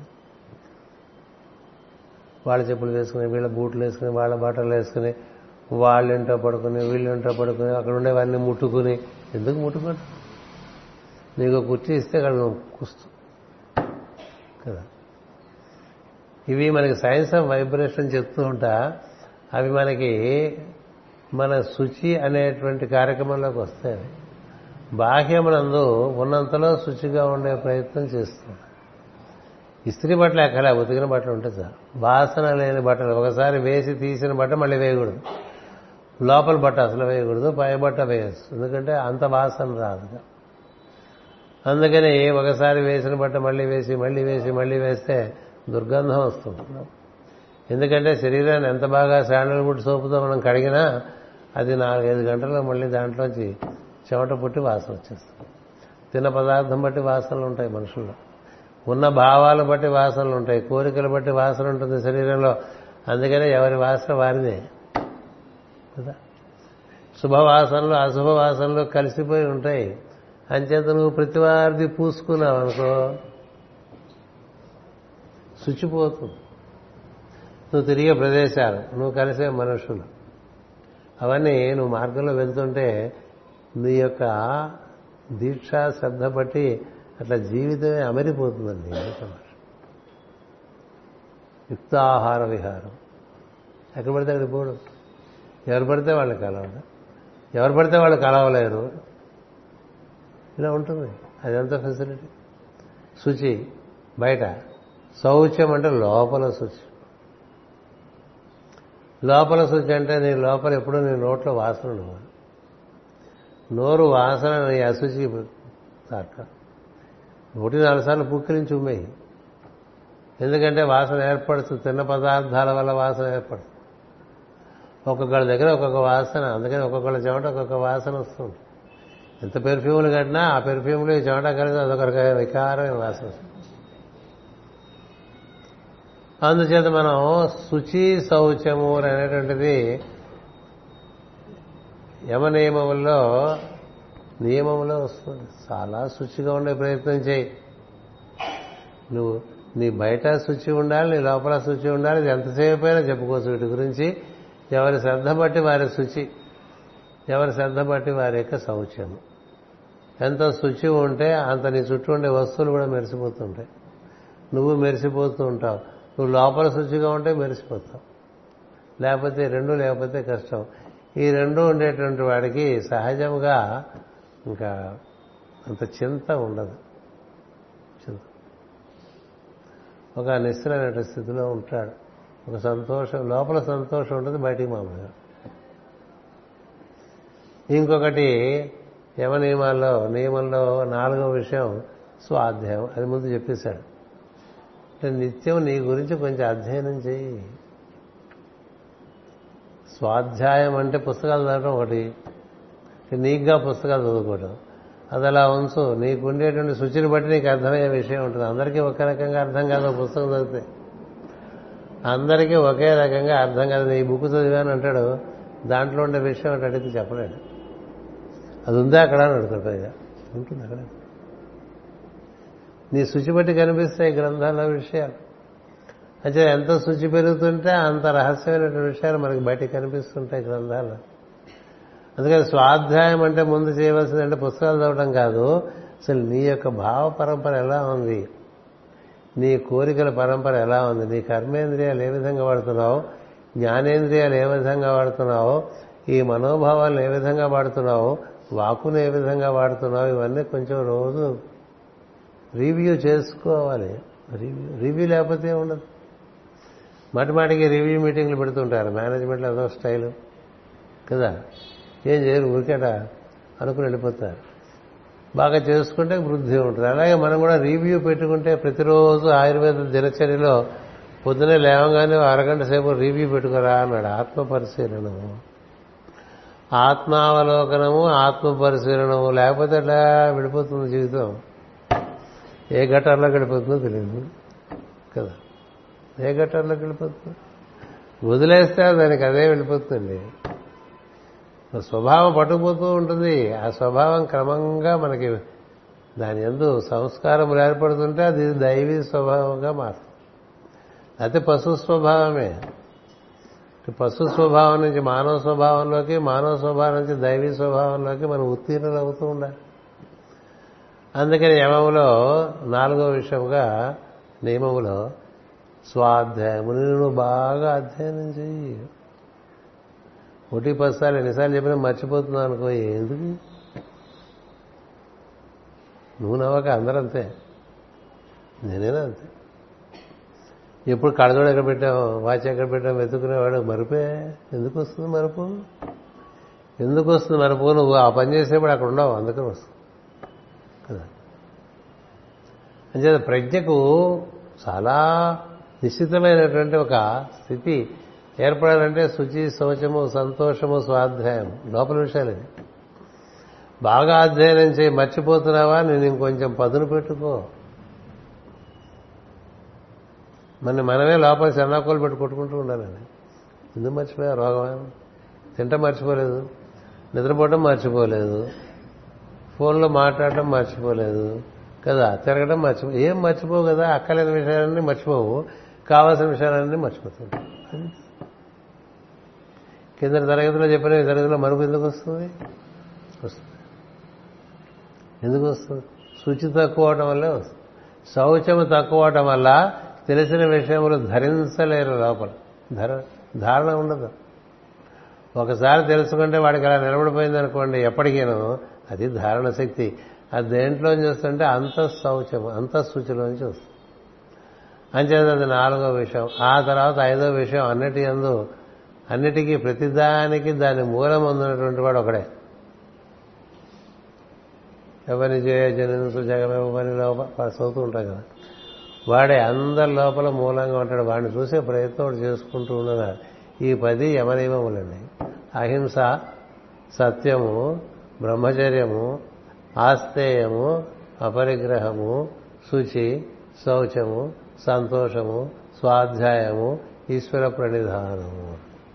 వాళ్ళ చెప్పులు వేసుకుని వీళ్ళ బూట్లు వేసుకుని వాళ్ళ బట్టలు వేసుకుని వాళ్ళ ఇంట్లో పడుకుని వీళ్ళ ఇంట్లో పడుకుని అక్కడ ఉండేవన్నీ ముట్టుకుని ఎందుకు ముట్టుకోడు నీకు కుర్చీ ఇస్తే అక్కడ నువ్వు కుస్తు కదా ఇవి మనకి సైన్స్ ఆఫ్ వైబ్రేషన్ చెప్తూ ఉంటా అవి మనకి మన శుచి అనేటువంటి కార్యక్రమంలోకి వస్తాయి బాహ్యమునందు ఉన్నంతలో శుచిగా ఉండే ప్రయత్నం చేస్తుంది ఇస్త్రీ బట్టలు ఎక్కలే ఉతికిన బట్టలు ఉంటే సార్ వాసన లేని బట్టలు ఒకసారి వేసి తీసిన బట్ట మళ్ళీ వేయకూడదు లోపల బట్ట అసలు వేయకూడదు పై బట్ట వేయచ్చు ఎందుకంటే అంత వాసన రాదు అందుకని ఒకసారి వేసిన బట్ట మళ్ళీ వేసి మళ్ళీ వేసి మళ్ళీ వేస్తే దుర్గంధం వస్తుంది ఎందుకంటే శరీరాన్ని ఎంత బాగా శాండల్వుడ్ సోపుతో మనం కడిగినా అది నాలుగైదు గంటల్లో మళ్ళీ దాంట్లోంచి చెమట పుట్టి వాసన వచ్చేస్తుంది తిన్న పదార్థం బట్టి వాసనలు ఉంటాయి మనుషుల్లో ఉన్న భావాలు బట్టి వాసనలు ఉంటాయి కోరికలు బట్టి వాసన ఉంటుంది శరీరంలో అందుకనే ఎవరి వాసన వారిదే కదా శుభవాసనలు అశుభ వాసనలు కలిసిపోయి ఉంటాయి అంచేత నువ్వు ప్రతివారిది పూసుకున్నావు అనుకో శుచిపోతుంది నువ్వు తిరిగే ప్రదేశాలు నువ్వు కలిసే మనుషులు అవన్నీ నువ్వు మార్గంలో వెళ్తుంటే నీ యొక్క దీక్ష శ్రద్ధ బట్టి అట్లా జీవితమే అమరిపోతుందండి యుక్తాహార విహారం ఎక్కడ పడితే అక్కడ పోవడం ఎవరు పడితే వాళ్ళు కలవడం ఎవరు పడితే వాళ్ళు కలవలేరు ఇలా ఉంటుంది అదంతా ఫెసిలిటీ శుచి బయట శౌచ్యం అంటే లోపల శుచి లోపల శుచి అంటే నీ లోపల ఎప్పుడూ నీ నోట్లో వాసన ఉండవు నోరు వాసన నీ అశుచి తాక ఒకటి నాలుగు సార్లు పుక్కిరించి ఉమ్మేయి ఎందుకంటే వాసన ఏర్పడుతుంది తిన్న పదార్థాల వల్ల వాసన ఏర్పడుతుంది ఒక్కొక్కళ్ళ దగ్గర ఒక్కొక్క వాసన అందుకని ఒక్కొక్కళ్ళ చెమట ఒక్కొక్క వాసన వస్తుంది ఎంత పెర్ఫ్యూమ్లు కట్టినా ఆ పెర్ఫ్యూమ్లు ఈ చెమట కలిసి అదొక రకమైన వికారమైన వాసన వస్తుంది అందుచేత మనం శుచి శౌచము అనేటువంటిది యమ నియమముల్లో నియమంలో వస్తుంది చాలా శుచిగా ఉండే ప్రయత్నం చేయి నువ్వు నీ బయట శుచి ఉండాలి నీ లోపల శుచి ఉండాలి ఇది ఎంతసేపు అయినా చెప్పుకోవచ్చు వీటి గురించి ఎవరి శ్రద్ధ బట్టి వారి శుచి ఎవరి శ్రద్ధ బట్టి వారి యొక్క శౌచ్యము ఎంత శుచి ఉంటే అంత నీ చుట్టూ ఉండే వస్తువులు కూడా మెరిసిపోతుంటాయి నువ్వు మెరిసిపోతూ ఉంటావు నువ్వు లోపల శుచిగా ఉంటే మెరిసిపోతావు లేకపోతే రెండు లేకపోతే కష్టం ఈ రెండు ఉండేటువంటి వాడికి సహజంగా ఇంకా అంత చింత ఉండదు చింత ఒక నిశ్చలమైన స్థితిలో ఉంటాడు ఒక సంతోషం లోపల సంతోషం ఉంటుంది బయటికి మామూలుగా ఇంకొకటి యమ నియమాల్లో నియమంలో నాలుగో విషయం స్వాధ్యాయం అది ముందు చెప్పేశాడు అంటే నిత్యం నీ గురించి కొంచెం అధ్యయనం చేయి స్వాధ్యాయం అంటే పుస్తకాలు చదవడం ఒకటి నీకుగా పుస్తకాలు చదువుకోవడం అది అలా ఉంచు నీకు ఉండేటువంటి శుచిని బట్టి నీకు అర్థమయ్యే విషయం ఉంటుంది అందరికీ ఒకే రకంగా అర్థం కాదు పుస్తకం చదివితే అందరికీ ఒకే రకంగా అర్థం కాదు నీ బుక్ చదివాను అంటాడు దాంట్లో ఉండే విషయం అంటే అడిగితే చెప్పలేడు అది ఉందా అక్కడ అని అడుగుతాడు పైగా ఉంటుంది అక్కడ నీ శుచి బట్టి కనిపిస్తాయి గ్రంథాల విషయాలు అంటే ఎంత శుచి పెరుగుతుంటే అంత రహస్యమైనటువంటి విషయాలు మనకి బయట కనిపిస్తుంటాయి గ్రంథాలు అందుకని స్వాధ్యాయం అంటే ముందు చేయవలసింది అంటే పుస్తకాలు చదవడం కాదు అసలు నీ యొక్క భావ పరంపర ఎలా ఉంది నీ కోరికల పరంపర ఎలా ఉంది నీ కర్మేంద్రియాలు ఏ విధంగా వాడుతున్నావు జ్ఞానేంద్రియాలు ఏ విధంగా వాడుతున్నావు ఈ మనోభావాలను ఏ విధంగా వాడుతున్నావు వాకును ఏ విధంగా వాడుతున్నావు ఇవన్నీ కొంచెం రోజు రివ్యూ చేసుకోవాలి రివ్యూ రివ్యూ లేకపోతే ఉండదు మాటి మాటికి రివ్యూ మీటింగ్లు పెడుతుంటారు మేనేజ్మెంట్లో అదో స్టైలు కదా ఏం చేయరు ఊరికేట అనుకుని వెళ్ళిపోతారు బాగా చేసుకుంటే వృద్ధి ఉంటుంది అలాగే మనం కూడా రివ్యూ పెట్టుకుంటే ప్రతిరోజు ఆయుర్వేద దినచర్యలో పొద్దునే లేవగానే ఓ అరగంట సేపు రివ్యూ పెట్టుకురా అన్నాడు ఆత్మ పరిశీలనము ఆత్మావలోకనము ఆత్మ పరిశీలనము లేకపోతే అట్లా విడిపోతుంది జీవితం ఏ ఘట్టంలో గడిపోతుందో తెలియదు కదా ఏ ఘట్టంలో గడిపోతుంది వదిలేస్తే దానికి అదే వెళ్ళిపోతుంది స్వభావం పట్టుకుపోతూ ఉంటుంది ఆ స్వభావం క్రమంగా మనకి దాని ఎందు సంస్కారములు ఏర్పడుతుంటే అది దైవీ స్వభావంగా మారుతుంది అయితే పశు స్వభావమే పశు స్వభావం నుంచి మానవ స్వభావంలోకి మానవ స్వభావం నుంచి దైవీ స్వభావంలోకి మనం ఉత్తీర్ణులు అవుతూ ఉండాలి అందుకని యమములో నాలుగో విషయంగా నియమములో స్వాధ్యాయముని నువ్వు బాగా అధ్యయనం చెయ్యి ఒకటి పదిసార్లు ఎన్నిసార్లు చెప్పినా మర్చిపోతున్నావు అనుకో ఎందుకు నువ్వు నవ్వక అందరంతే నేనేనా అంతే ఎప్పుడు కడదోడు ఎక్కడ పెట్టాం వాచ్ ఎక్కడ పెట్టాం వెతుకునేవాడు మరిపే ఎందుకు వస్తుంది మరుపు ఎందుకు వస్తుంది మరుపు నువ్వు ఆ పని చేసేప్పుడు అక్కడ ఉండవు అందుకని వస్తుంది కదా అంచేత ప్రజ్ఞకు చాలా నిశ్చితమైనటువంటి ఒక స్థితి ఏర్పడాలంటే శుచి శౌచము సంతోషము స్వాధ్యాయం లోపల విషయాలు ఇవి. బాగా అధ్యయనం చేయి మర్చిపోతున్నావా నేను ఇంకొంచెం పదును పెట్టుకో మన మనమే లోపల చెన్నాకోలు పెట్టి కొట్టుకుంటూ ఉండాలండి ఎందుకు మర్చిపోయా రోగమే తింటం మర్చిపోలేదు నిద్రపోవటం మర్చిపోలేదు ఫోన్లో మాట్లాడటం మర్చిపోలేదు కదా తిరగడం మర్చిపో ఏం మర్చిపోవు కదా అక్కలేని విషయాలన్నీ మర్చిపోవు కావాల్సిన విషయాలన్నీ మర్చిపోతావు అది. కింద తరగతిలో చెప్పిన ఈ తరగతిలో మరుపు ఎందుకు వస్తుంది వస్తుంది ఎందుకు వస్తుంది శుచి తక్కువ అవటం వల్లే వస్తుంది శౌచము తక్కువ అవటం వల్ల తెలిసిన విషయములు ధరించలేరు లోపల ధర ధారణ ఉండదు ఒకసారి తెలుసుకుంటే వాడికి అలా నిలబడిపోయింది అనుకోండి ఎప్పటికీనూ అది ధారణ శక్తి అది దేంట్లోంచి వస్తుంటే అంతఃశౌచము అంతఃశుచిలోంచి వస్తుంది అంచేత అది నాలుగో విషయం ఆ తర్వాత ఐదో విషయం అన్నిటి అందు అన్నిటికీ ప్రతిదానికి దాని మూలం ఉన్నటువంటి వాడు ఒకడే ఎవరిని చేయ జనించు జగమెవ పని లోపల చదువుతూ ఉంటాం కదా వాడే అందరి లోపల మూలంగా ఉంటాడు వాడిని చూసే ప్రయత్నం వాడు చేసుకుంటూ ఉండగా ఈ పది యమనియమములండి అహింస సత్యము బ్రహ్మచర్యము ఆస్తేయము అపరిగ్రహము శుచి శౌచము సంతోషము స్వాధ్యాయము ఈశ్వర ప్రణిధానము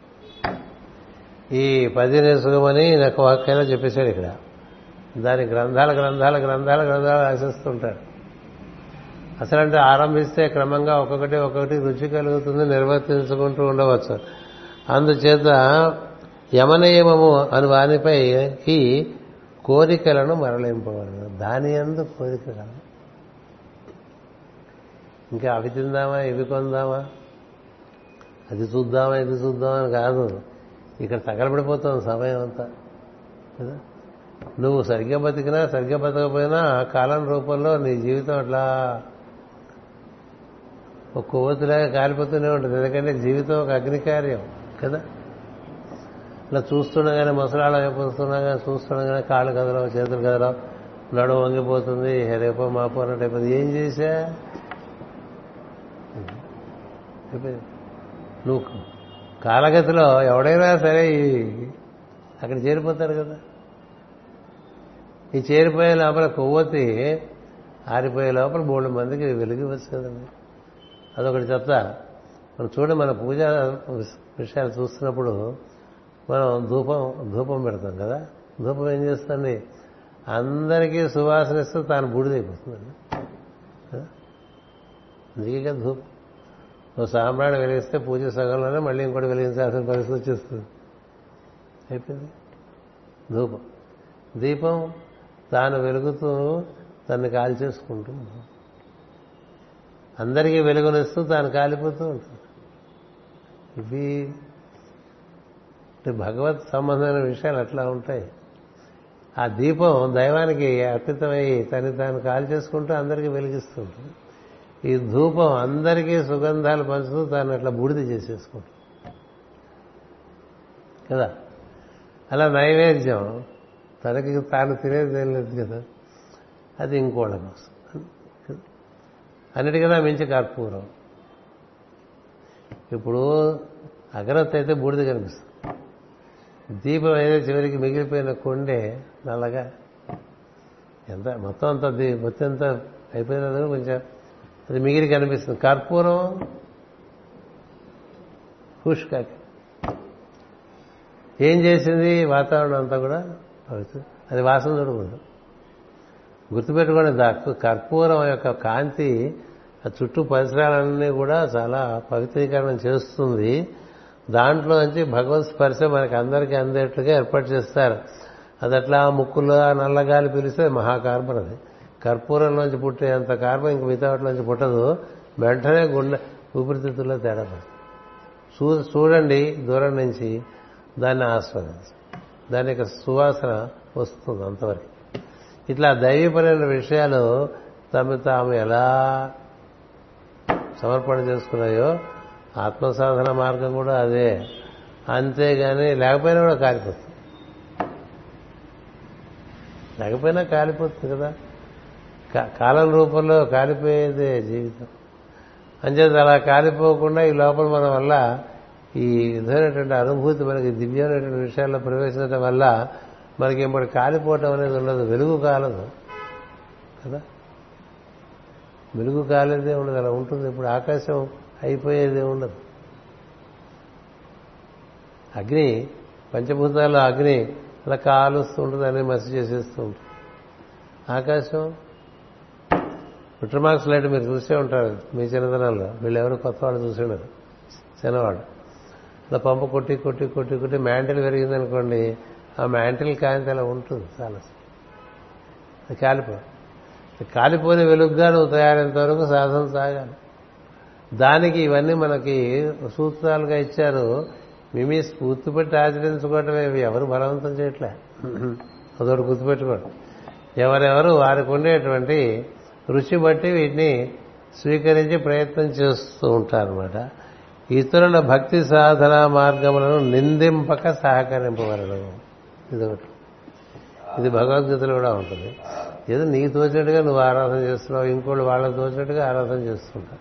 ఈ పది నెసుగమని నాకు వాక్యంలో చెప్పేశాడు ఇక్కడ దాని గ్రంథాల గ్రంథాల గ్రంథాల గ్రంథాలు రాసిస్తుంటాడు అసలంటే ఆరంభిస్తే క్రమంగా ఒక్కొక్కటి ఒక్కొక్కటి రుచి కలుగుతుంది నిర్వర్తించుకుంటూ ఉండవచ్చు అందుచేత యమనియమము అని వానిపై ఈ కోరికలను మరలింపవలను దాని అందు కోరికలు ఇంకా అవి తిందామా ఇవి కొందామా అది చూద్దామా ఇది చూద్దామా అని కాదు ఇక్కడ తగలబడిపోతుంది సమయం అంతా కదా నువ్వు సరిగ్గా బతికినా సరిగ్గా బతకపోయినా కాలం రూపంలో నీ జీవితం అట్లా ఒక కొవ్వొత్తిలాగా కాలిపోతూనే ఉంటుంది ఎందుకంటే జీవితం ఒక అగ్నికార్యం కదా ఇలా చూస్తుండగానే ముసలాళ్ళ అయిపోతుండగా చూస్తుండగానే కాళ్ళు కదలవు చేతులు కదలవు నడుము వంగిపోతుంది రేపో మాపో అన్నట్టు అయిపోతుంది ఏం చేశా అయిపోయింది. నువ్వు కాలగతిలో ఎవడైనా సరే ఈ అక్కడ చేరిపోతారు కదా ఈ చేరిపోయే లోపల కొవ్వొత్తి ఆరిపోయే లోపల మూడు మందికి వెలుగు వచ్చు కదండి అదొకటి చెప్తా మనం చూడండి మన పూజ విషయాలు చూస్తున్నప్పుడు మనం ధూపం ధూపం పెడతాం కదా ధూపం ఏం చేస్తుంది అందరికీ సువాసన ఇస్తూ తాను బూడిదైపోతుందండి కదా? అందుకే కదా ధూపం ఓ సాంబ్రాణి వెలిగిస్తే పూజ సగంలోనే మళ్ళీ ఇంకోటి వెలిగించాల్సిన పరిస్థితి వచ్చేస్తుంది అయిపోయింది ధూపం దీపం తాను వెలుగుతూ తన్ని కాల్చేసుకుంటూ ఉంటుంది. అందరికీ వెలుగునిస్తూ తాను కాలిపోతూ ఉంటుంది ఇవి అంటే భగవత్ సంబంధమైన విషయాలు అట్లా ఉంటాయి ఆ దీపం దైవానికి అర్పితమై తను తాను కాల్ చేసుకుంటూ అందరికీ వెలిగిస్తూ ఉంటుంది ఈ ధూపం అందరికీ సుగంధాలు పంచుతూ తాను అట్లా బూడిద చేసేసుకుంటుంది కదా అలా నైవేద్యం తనకి తాను తినేది ఏం లేదు కదా అది ఇంకోళ్ళ కోసం అన్నిటికన్నా మించి కర్పూరం ఇప్పుడు అగరత్ అయితే బూడిద కనిపిస్తుంది దీపం అయితే చివరికి మిగిలిపోయిన కొండే నల్లగా ఎంత మొత్తం అంత దీ- మొత్తం అంత అయిపోయిన తర్వాత కొంచెం అది మిగిలి కనిపిస్తుంది కర్పూరం హుష్కాకి ఏం చేసింది వాతావరణం అంతా కూడా పవిత్రం. అది వాసన చూడకూడదు గుర్తుపెట్టుకోండి దా- కర్పూరం యొక్క కాంతి ఆ చుట్టూ పరిసరాలన్నీ కూడా చాలా పవిత్రీకరణం చేస్తుంది దాంట్లో నుంచి భగవత్ స్పర్శ మనకి అందరికీ అందేట్లుగా ఏర్పాటు చేస్తారు అది అట్లా ముక్కులో నల్లగాలి పిలిస్తే మహాకార్బన్ అది కర్పూరంలోంచి పుట్టే అంత కార్బన్ ఇంక మిగతా వాటిలోంచి పుట్టదు వెంటనే గుండె ఊపిరితిత్తుల్లో తేడా పడుతుంది. చూ చూడండి దూరం నుంచి దాన్ని ఆస్వాదించండి దాని యొక్క సువాసన వస్తుంది అంతవరకు ఇట్లా దైవపరమైన విషయాలు తమ తాము ఎలా సమర్పణ చేసుకున్నాయో ఆత్మసాధన మార్గం కూడా అదే అంతేగాని లేకపోయినా కూడా కాలిపోతుంది లేకపోయినా కాలిపోతుంది కదా కా- కాలం రూపంలో కాలిపోయేదే జీవితం అంచేత అలా కాలిపోకుండా ఈ లోపల మన వల్ల ఈ విధమైనటువంటి అనుభూతి మనకి దివ్యమైనటువంటి విషయాల్లో ప్రవేశించడం వల్ల మనకి ఇప్పుడు కాలిపోవటం అనేది ఉండదు వెలుగు కాలదు కదా వెలుగు కాలేదే ఉండదు అలా ఉంటుంది ఇప్పుడు ఆకాశం అయిపోయేదే ఉండదు అగ్ని పంచభూతాల్లో అగ్ని అలా కాలుస్తూ ఉంటుంది అన్ని మసి చేసేస్తూ ఉంటుంది ఆకాశం విట్రమార్క్స్ లైట్ మీరు చూసే ఉంటారు మీ చిన్నతనంలో వీళ్ళు ఎవరు కొత్త వాళ్ళు చూసి ఉండరు చిన్నవాడు అలా పంప కొట్టి కొట్టి కొట్టి కొట్టి మ్యాంటిల్ పెరిగిందనుకోండి ఆ మ్యాంటిల్ కాంతి అలా ఉంటుంది చాలా అది కాలిపో కాలిపోని వెలుగుగా నువ్వు తయారైనంత వరకు సాధన సాగాలి దానికి ఇవన్నీ మనకి సూత్రాలుగా ఇచ్చారు మేమీ స్ఫూర్తి పెట్టి ఆచరించుకోవటమే ఇవి ఎవరు బలవంతం చేయట్లే అదొకటి గుర్తుపెట్టుకోండి ఎవరెవరు వారికి ఉండేటువంటి రుచి బట్టి వీటిని స్వీకరించి ప్రయత్నం చేస్తూ ఉంటారన్నమాట ఇతరుల భక్తి సాధన మార్గములను నిందింపక సహకరింపవలను ఇదొకటి ఇది భగవద్గీతలో కూడా ఉంటుంది ఏదో నీకు తోచినట్టుగా నువ్వు ఆరాధన చేస్తున్నావు ఇంకోళ్ళు వాళ్ళకి తోచినట్టుగా ఆరాధన చేస్తుంటారు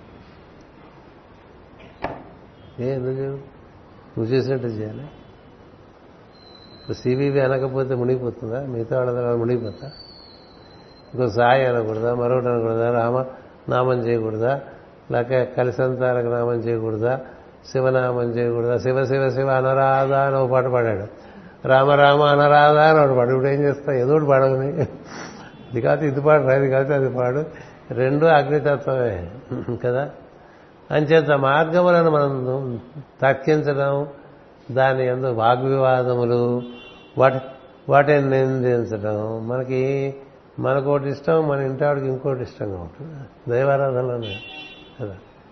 ఏ ఎందుకు చేయవు? నువ్వు చేసినట్టు చేయాలి ఇప్పుడు సివివి అనకపోతే మునిగిపోతుందా మిగతా వాళ్ళ మునిగిపోతా ఇంకో సాయి అనకూడదా మరొకటి అనకూడదా రామ నామం చేయకూడదా లేక కలిసంతారక నామం చేయకూడదా శివనామం చేయకూడదా శివ శివ శివ అనరాధా అని ఒక పాట పాడాడు రామ రామ అనరాధా అని ఒకటి పాడు ఇప్పుడు ఏం చేస్తా ఏదో ఒకటి పాడవని ఇది కాదు ఇది పాడు ఇది కాదు అది పాడు రెండు అగ్నితత్వమే కదా అంచేత మార్గములను మనం తక్కించడం దాని ఎందు వాగ్వివాదములు వాటి వాటిని నిందించడం మనకి మనకు ఒకటి ఇష్టం మన ఇంటాడికి ఇంకోటి ఇష్టంగా ఉంటుంది దైవారాధనలోనే కదా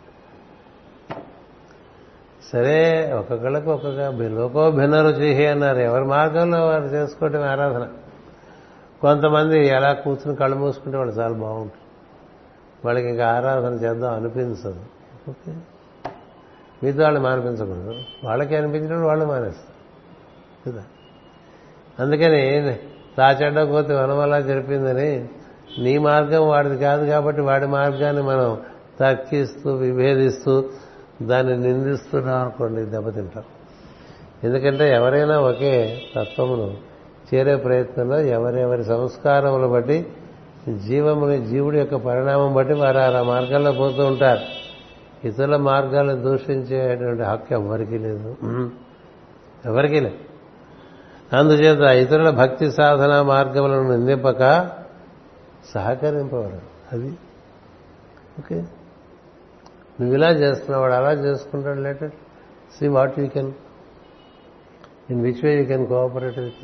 సరే ఒక్కొక్కళ్ళకి ఒక్కొక్క లోకో భిన్న రుచి అన్నారు ఎవరి మార్గంలో వారు చేసుకోవటం ఆరాధన కొంతమంది ఎలా కూర్చుని కళ్ళు మూసుకుంటే వాళ్ళు చాలా బాగుంటుంది వాళ్ళకి ఇంకా ఆరాధన చేద్దాం అనిపించదు ఓకే మిగతా వాళ్ళు మానిపించకూడదు వాళ్ళకి అనిపించినప్పుడు వాళ్ళు మానేస్తారు కదా అందుకని రాచెడ్డ కోతి వనమలా జరిపిందని నీ మార్గం వాడిది కాదు కాబట్టి వాడి మార్గాన్ని మనం తక్కిస్తూ విభేదిస్తూ దాన్ని నిందిస్తున్నాం అనుకోండి దెబ్బతింటాం ఎందుకంటే ఎవరైనా ఒకే తత్వమును చేరే ప్రయత్నంలో ఎవరెవరి సంస్కారములు బట్టి జీవముని జీవుడి యొక్క పరిణామం బట్టి వారు ఆ మార్గంలో పోతూ ఉంటారు ఇతరుల మార్గాలను దూషించేటువంటి హక్కు ఎవరికీ లేదు ఎవరికీ లేదు అందుచేత ఇతరుల భక్తి సాధన మార్గములను నిందింపక సహకరింపవరు అది ఓకే నువ్వు ఇలా చేస్తున్నావు వాడు అలా చేసుకుంటాడు later see what you can in which way you can cooperate with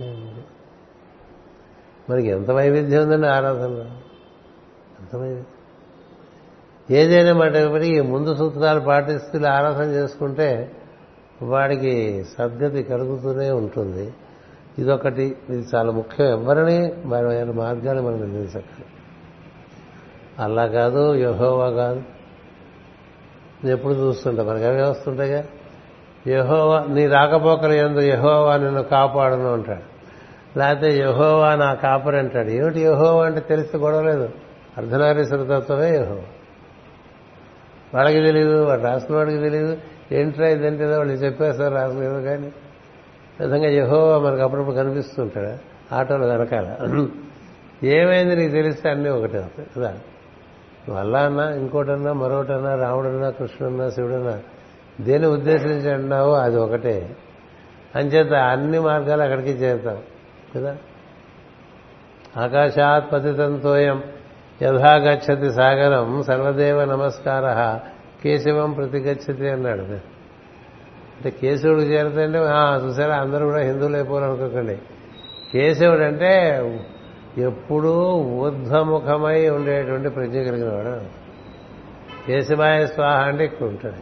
మనకి ఎంత వైవిధ్యం ఉందండి ఆరాధనలో ఎంత వైవిధ్యం ఏదైనా మాట ఈ ముందు సూత్రాలు పాటిస్తూ ఇలా ఆరాధన చేసుకుంటే వాడికి సద్గతి కలుగుతూనే ఉంటుంది ఇదొకటి ఇది చాలా ముఖ్యం ఎవరిని వారి మార్గాన్ని మనం నిర్ణయించక్కర్లేదు అల్లా కాదు యహోవా కాదు నేను ఎప్పుడు చూస్తుంటా మనకి అవి వస్తుంటాయిగా యహోవా నీ రాకపోకలు ఎందు యహోవా నిన్ను కాపాడును అంటాడు లేకపోతే యహోవా నా కాపరి అంటాడు ఏమిటి యహోవా అంటే తెలిస్తే గొడవలేదు అర్ధనారీశ్వర తత్వమే యహోవా వాళ్ళకి తెలియదు వాడు రాసిన వాడికి తెలియదు ఏంట్రా ఇదంటే ఏదో వాళ్ళు చెప్పేస్తారు రాసలేదు కానీ విధంగా యహోవా మనకు అప్పుడప్పుడు కనిపిస్తుంటాడు ఆటోలో వెనకాల ఏమైంది నీకు తెలిస్తే అన్నీ ఒకటే అవుతాయి కదా నువ్వు అల్లా అన్నా ఇంకోటన్నా మరొకటన్నా రాముడన్నా కృష్ణుడన్నా శివుడన్నా దేని ఉద్దేశించి అన్నావో అది ఒకటే అంచేత అన్ని మార్గాలు అక్కడికి చేరుతాం కదా ఆకాశాత్ పతితంతోయం యథా గచ్చతి సాగరం సర్వదేవ నమస్కార కేశవం ప్రతిగచ్చతి అన్నాడు అంటే కేశవుడు చేరుతుంటే చూసారా అందరూ కూడా హిందువులు అయిపోవాలనుకోకండి కేశవుడు అంటే ఎప్పుడూ ఊర్ధ్వముఖమై ఉండేటువంటి ప్రజ్ఞ కలిగిన వాడు కేశవాయ స్వాహ అంటే ఇక్కడ ఉంటాడు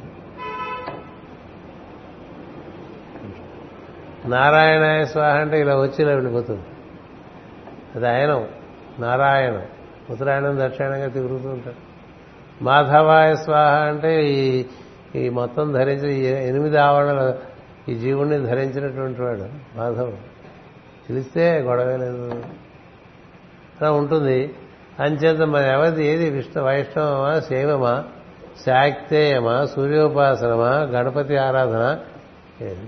నారాయణాయ స్వాహ అంటే ఇలా వచ్చి ఇలా ఉండిపోతుంది అది ఆయనం నారాయణం ఉత్తరాయణం దక్షిణంగా తిరుగుతూ ఉంటాడు మాధవాయ స్వాహ అంటే ఈ ఈ మొత్తం ధరించి ఈ ఎనిమిది ఆవరణలు ఈ జీవుణ్ణి ధరించినటువంటి వాడు మాధవుడు తెలిస్తే గొడవ లేదు అలా ఉంటుంది అంచేత మరి ఎవరిది ఏది విష్ణు వైష్ణవమా శైవమా శాక్తేయమా సూర్యోపాసనమా గణపతి ఆరాధన ఏది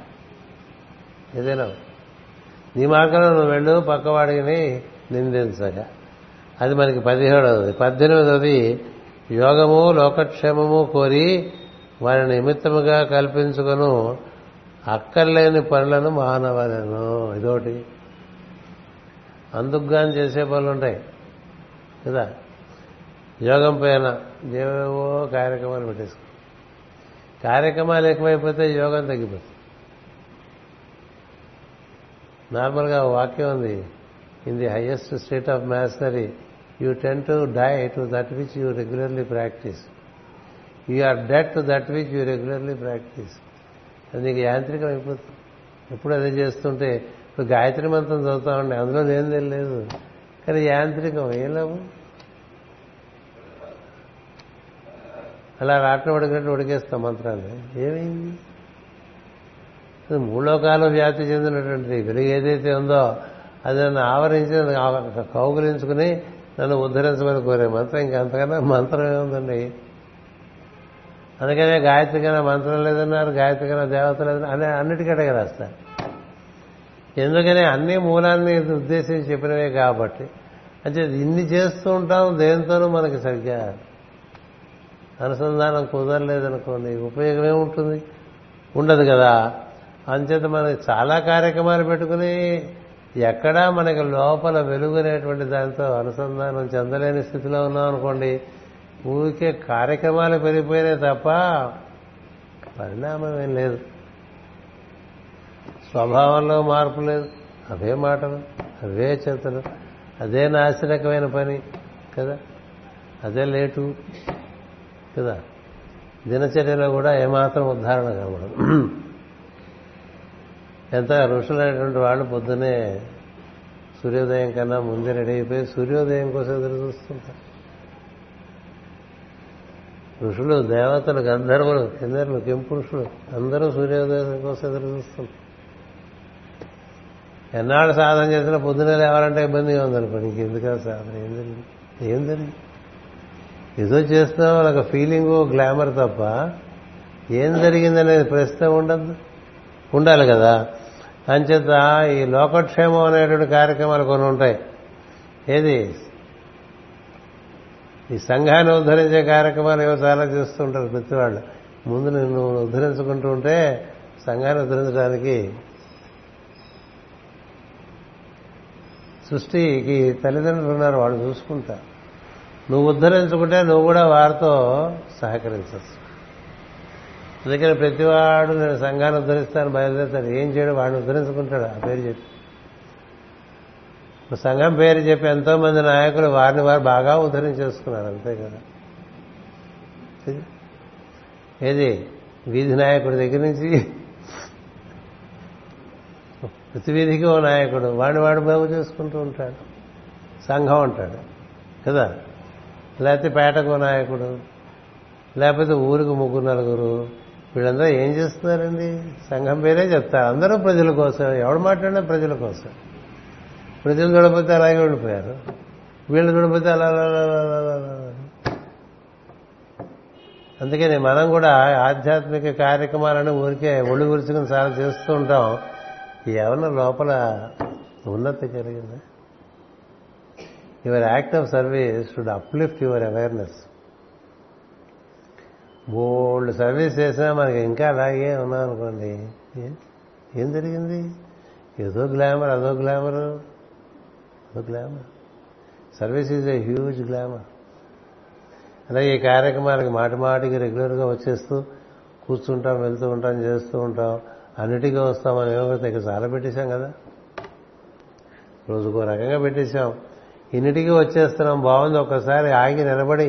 ఏదైనా నీ మార్గంలో నువ్వు వెళ్ళు పక్కవాడిని నిందించగా అది మనకి పదిహేడవది పద్దెనిమిదవది యోగము లోకక్షేమము కోరి వారి నిమిత్తముగా కల్పించుకొను అక్కర్లేని పనులను మానవలను ఇదోటి అందుకుగాని చేసే పనులు ఉంటాయి కదా యోగం పైన ఏవేవో కార్యక్రమాలు పెట్టేసుకో కార్యక్రమాలు ఎక్కువైపోతే యోగం తగ్గిపోతుంది నార్మల్గా వాక్యం ఉంది in the highest state of mastery you tend to die to that which you regularly practice you are dead to that which you regularly practice అది నీకు యాంత్రికం అయిపోతుంది ఎప్పుడు అదే చేస్తుంటే ఇప్పుడు గాయత్రి మంత్రం చదువుతామండి అందులో ఏం తెలియలేదు కానీ యాంత్రికం ఏం లాభం అలా రాట్నం ఉడికినట్టు ఉడికేస్తాం మంత్రాన్ని ఏమైంది మూలోకాలు వ్యాప్తి చెందినటువంటి వెలుగు ఏదైతే ఉందో అది నన్ను ఆవరించి కౌగులించుకుని నన్ను ఉద్ధరించమని కోరే మంత్రం ఇంకంతకన్నా మంత్రం ఏముందండి అందుకనే గాయత్రి కన్నా మంత్రం లేదన్నారు గాయత్రి కన్నా దేవత లేదన్నారు అనే అన్నిటికంటే రాస్తారు ఎందుకని అన్ని మూలాన్ని ఉద్దేశించి చెప్పినవే కాబట్టి అంటే ఇన్ని చేస్తూ ఉంటాం దేంతోనూ మనకి సరిగ్గా అనుసంధానం కుదరలేదనుకోండి ఉపయోగం ఏముంటుంది ఉండదు కదా అంచేత మనకి చాలా కార్యక్రమాలు పెట్టుకుని ఎక్కడా మనకి లోపల వెలుగునేటువంటి దాంతో అనుసంధానం చెందలేని స్థితిలో ఉన్నాం అనుకోండి ఊరికే కార్యక్రమాలు పెరిగిపోయినాయి తప్ప పరిణామం ఏం లేదు స్వభావంలో మార్పు లేదు అవే మాటలు అవే చింతలు అదే నాశనకమైన పని కదా అదే లేటు కదా దినచర్యలో కూడా ఏమాత్రం ఉద్ధారణ కనబడదు ఎంత ఋషులైనటువంటి వాళ్ళు పొద్దునే సూర్యోదయం కన్నా ముందే రెడీ అయిపోయి సూర్యోదయం కోసం ఎదురు చూస్తుంటారు ఋషులు దేవతలు గంధర్వులు కిందరులు కెంపురుషులు అందరూ సూర్యోదయం కోసం ఎదురు చూస్తుంటారు ఎన్నాళ్ళు సాధన చేసినా పొద్దున లేవాలంటే ఇబ్బందిగా ఉందనుకోండి ఇంకెందుకు సాధన ఏం జరిగింది ఏం జరిగింది ఏదో చేస్తున్నాం ఒక ఫీలింగ్ గ్లామర్ తప్ప ఏం జరిగిందనేది ప్రశ్న ఉండదు ఉండాలి కదా అంచేత ఈ లోకక్షేమం అనేటువంటి కార్యక్రమాలు కొన్ని ఉంటాయి ఏది ఈ సంఘాన్ని ఉద్ధరించే కార్యక్రమాలు ఏవో చాలా చేస్తుంటారు ప్రతి వాళ్ళు ముందు నిన్ను ఉద్ధరించుకుంటూ ఉంటే సంఘాన్ని ఉద్ధరించడానికి సృష్టికి తల్లిదండ్రులు ఉన్నారు వాళ్ళు చూసుకుంటారు నువ్వు ఉద్ధరించుకుంటే నువ్వు కూడా వారితో సహకరించచ్చు అందుకని ప్రతివాడు నేను సంఘాన్ని ఉద్ధరిస్తాను బయలుదేరుతాను ఏం చేయడం వాడిని ఉద్ధరించుకుంటాడు ఆ పేరు చెప్పి సంఘం పేరు చెప్పి ఎంతో మంది నాయకులు వారిని వారు బాగా ఉద్ధరించేసుకున్నారు అంతే కదా ఏది వీధి నాయకుడి దగ్గర నుంచి ప్రతి వీధికి ఓ నాయకుడు వాడిని వాడు బాగు చేసుకుంటూ ఉంటాడు సంఘం అంటాడు కదా లేకపోతే పేటకు నాయకుడు లేకపోతే ఊరికి ముగ్గురు నలుగురు వీళ్ళందరూ ఏం చేస్తున్నారండి సంఘం పేరే చెప్తారు అందరూ ప్రజల కోసం ఎవడు మాట్లాడినా ప్రజల కోసం ప్రజలు చూడకపోతే అలాగే ఉండిపోయారు వీళ్ళు చూడకపోతే అలా అలా అలా అలా అలా అలా అలా. అందుకని మనం కూడా ఆధ్యాత్మిక కార్యక్రమాలను ఊరికే ఒళ్ళు గురుచుకుని చాలా చేస్తూ ఉంటాం ఏమన్నా లోపల ఉన్నతి కలిగిందా your act of service should uplift your awareness bold service చేసినా మనకి ఇంకా అలాగే ఉన్నాం అనుకోండి ఏం- ఏం జరిగింది ఏదో గ్లామర్ అదో గ్లామర్ అదో glamour service is a huge glamour అలాగే ఈ కార్యక్రమాలకి మాటి మాటికి రెగ్యులర్గా వచ్చేస్తూ కూర్చుంటాం వెళ్తూ ఉంటాం చేస్తూ ఉంటాం అన్నిటికీ వస్తాం అని ఏమో ఇక చాలా పెట్టేశాం కదా రోజుకో రకంగా పెట్టేశాం ఇన్నిటికీ వచ్చేస్తున్నాం బాగుంది ఒక్కసారి ఆగి నిలబడి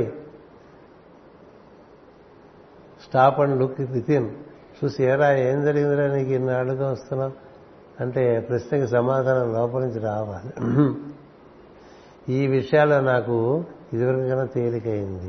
స్టాప్ అండ్ లుక్ వితిన్ చూసి ఏరా ఏం జరిగిందిరా నీకు ఇన్నాళ్ళుగా వస్తున్నావు అంటే ప్రశ్నకి సమాధానం లోపల నుంచి రావాలి ఈ విషయాల్లో నాకు ఇదివరకు కన్నా తేలికైంది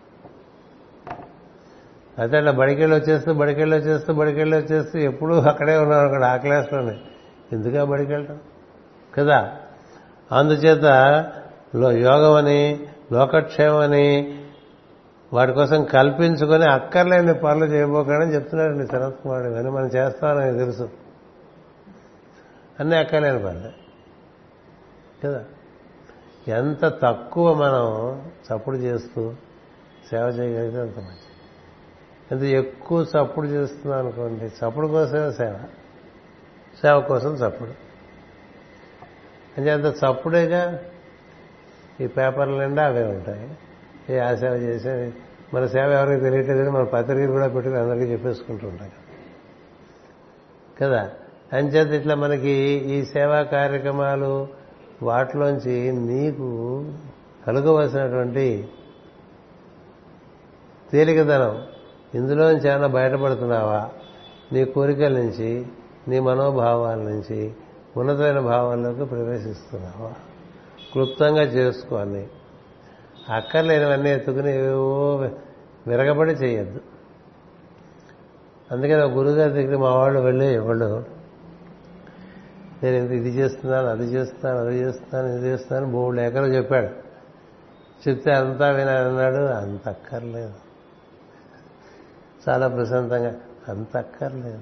అయితే అట్లా బడికెళ్ళి వచ్చేస్తూ బడికెళ్ళి వచ్చేస్తూ బడికెళ్ళి వచ్చేస్తూ ఎప్పుడూ అక్కడే ఉన్నాను అక్కడ ఆ క్లాస్లోనే ఎందుకా బడికెళ్ళటం కదా అందుచేత లో- యోగం అని లోకక్షేమం అని వాటి కోసం కల్పించుకొని అక్కర్లేని పనులు చేయబోకడని చెప్తున్నాడండి శరత్ కుమార్ ఇవన్నీ మనం చేస్తామని నాకు తెలుసు అన్నీ అక్కర్లేని పనులే కదా ఎంత తక్కువ మనం చప్పుడు చేస్తూ సేవ చేయగలిగితే అంత మంచిది ఎంత ఎక్కువ చప్పుడు చేస్తున్నాం అనుకోండి చప్పుడు కోసమే సేవ సేవ కోసం చప్పుడు అంటే అంత చప్పుడేగా ఈ పేపర్ల నిండా అవే ఉంటాయి ఏ ఆ సేవ చేసే మన సేవ ఎవరికి తెలియట్లేదని మన పత్రికలు కూడా పెట్టుకుని అందరికీ చెప్పేసుకుంటూ ఉంటాం కదా అంచేత ఇట్లా మనకి ఈ సేవా కార్యక్రమాలు వాటిలోంచి నీకు కలుగవలసినటువంటి తేలికదనం ఇందులోంచి ఏమైనా బయటపడుతున్నావా నీ కోరికల నుంచి నీ మనోభావాల నుంచి ఉన్నతమైన భావాల్లోకి ప్రవేశిస్తున్నావా క్లుప్తంగా చేసుకో అన్ని అక్కర్లేనివన్నీ ఎత్తుకుని ఏవో విరగబడి చేయొద్దు అందుకని ఒక గురుగారి దగ్గర మా వాళ్ళు వెళ్ళి వాళ్ళు నేను ఇంత ఇది చేస్తున్నాను అది చేస్తున్నాను అది చేస్తున్నాను ఇది చేస్తున్నాను బోర్డు ఎక్కడో చెప్పాడు చెప్తే అంతా వినాలన్నాడు అంత అక్కర్లేదు చాలా ప్రశాంతంగా అంత అక్కర్లేదు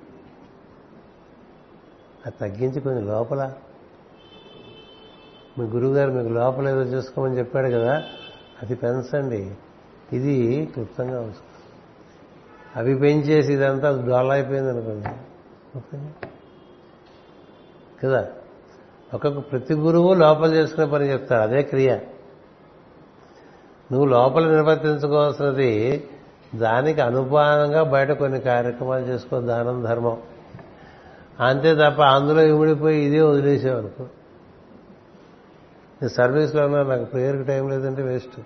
అది తగ్గించి కొంచెం లోపల మీ గురువుగారు మీకు లోపల ఏదో చూసుకోమని చెప్పాడు కదా అది పెంచండి ఇది క్లుప్తంగా ఉంచుకో అవి పెంచేసి ఇదంతా డొల్ల అయిపోయింది అనుకోండి ఓకేనా? కదా ఒక్కొక్క ప్రతి గురువు లోపల చేసుకునే పని చెప్తాడు అదే క్రియ నువ్వు లోపల నిర్వర్తించుకోవాల్సినది దానికి అనుపానంగా బయట కొన్ని కార్యక్రమాలు చేసుకో దానం ధర్మం అంతే తప్ప అందులో ఇమిడిపోయి ఇదే వదిలేసావు అనుకో నేను సర్వీస్లో ఉన్నా నాకు ప్రేయర్కి టైం లేదంటే వేస్ట్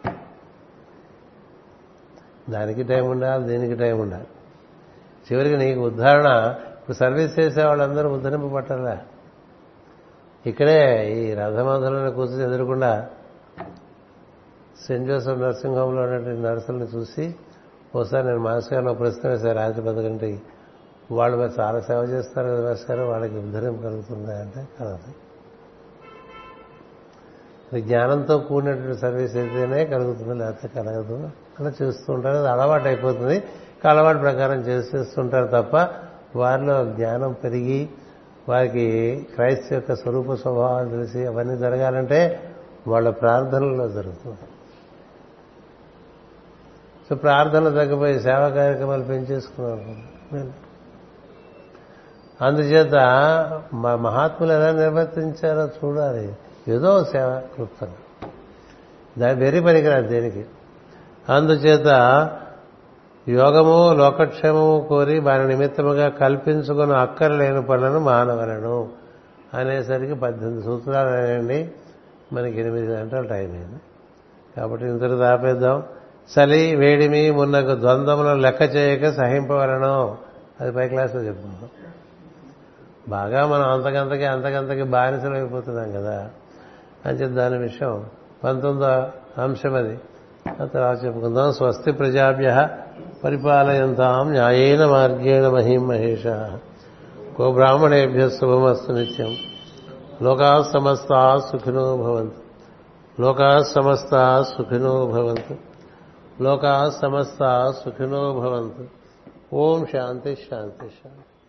దానికి టైం ఉండాలి దీనికి టైం ఉండాలి చివరికి నీకు ఉద్ధరణ ఇప్పుడు సర్వీస్ చేసే వాళ్ళందరూ ఉద్ధరింపబట్టాలా ఇక్కడే ఈ రథమందులను కూర్చొని ఎదురకుండా సెయింట్ జోసెఫ్ నర్సింగ్ హోమ్లో ఉన్నటువంటి నర్సులను చూసి ఒకసారి నేను మాస్టర్ గారిని ఒక ప్రశ్న వేశాను రాత్రి పది గంటకి వాళ్ళు మరి చాలా సేవ చేస్తారు కదా మాస్టర్ గారు వాళ్ళకి ఉద్ధరింపు కలుగుతుందా అంటే కలదు అది జ్ఞానంతో కూడినటువంటి సర్వీస్ అయితేనే కలుగుతుంది లేకపోతే కలగదు అలా చేస్తూ ఉంటారు అది అలవాటు అయిపోతుంది ఇంకా అలవాటు ప్రకారం చేసేస్తుంటారు తప్ప వారిలో జ్ఞానం పెరిగి వారికి క్రైస్త యొక్క స్వరూప స్వభావాలు తెలిసి అవన్నీ జరగాలంటే వాళ్ళ ప్రార్థనలో జరుగుతుంది సో ప్రార్థనలు తగ్గిపోయి సేవా కార్యక్రమాలు పెంచేసుకున్నారు అందుచేత మా మహాత్ములు ఎలా నిర్వర్తించారో చూడాలి ఏదో సేవ క్లుప్తంగా దాని వెరీ పనికిరాదు దేనికి అందుచేత యోగము లోకక్షేమము కోరి వారి నిమిత్తముగా కల్పించుకుని అక్కర్లేని పనులను మానవలను అనేసరికి పద్దెనిమిది సూత్రాలు అనేయండి మనకి ఎనిమిది గంటల టైం అయింది కాబట్టి ఇంతటి దాపేద్దాం చలి వేడిమి మున్నకు ద్వంద్వములను లెక్క చేయక సహింపవలను అది పై క్లాస్లో చెప్పుకుందాం బాగా మనం అంతకంతకి అంతకంతకి బానిసలు అయిపోతున్నాం కదా అని చెప్పి దాని విషయం పంతొమ్మిదో అంశం అది ఆ తర్వాత చెప్పుకుందాం స్వస్తి ప్రజాభ్య పరిపాలయంతాం న్యాయేన మార్గేణ మహిం మహేష గో బ్రాహ్మణేభ్య శుభమస్తు నిత్యం లోకా సమస్త సుఖినో భవంతు లోకా సమస్త సుఖినో భవంతు లోకా సమస్త సుఖినో భవంతు ఓం శాంతి శాంతి శాంతి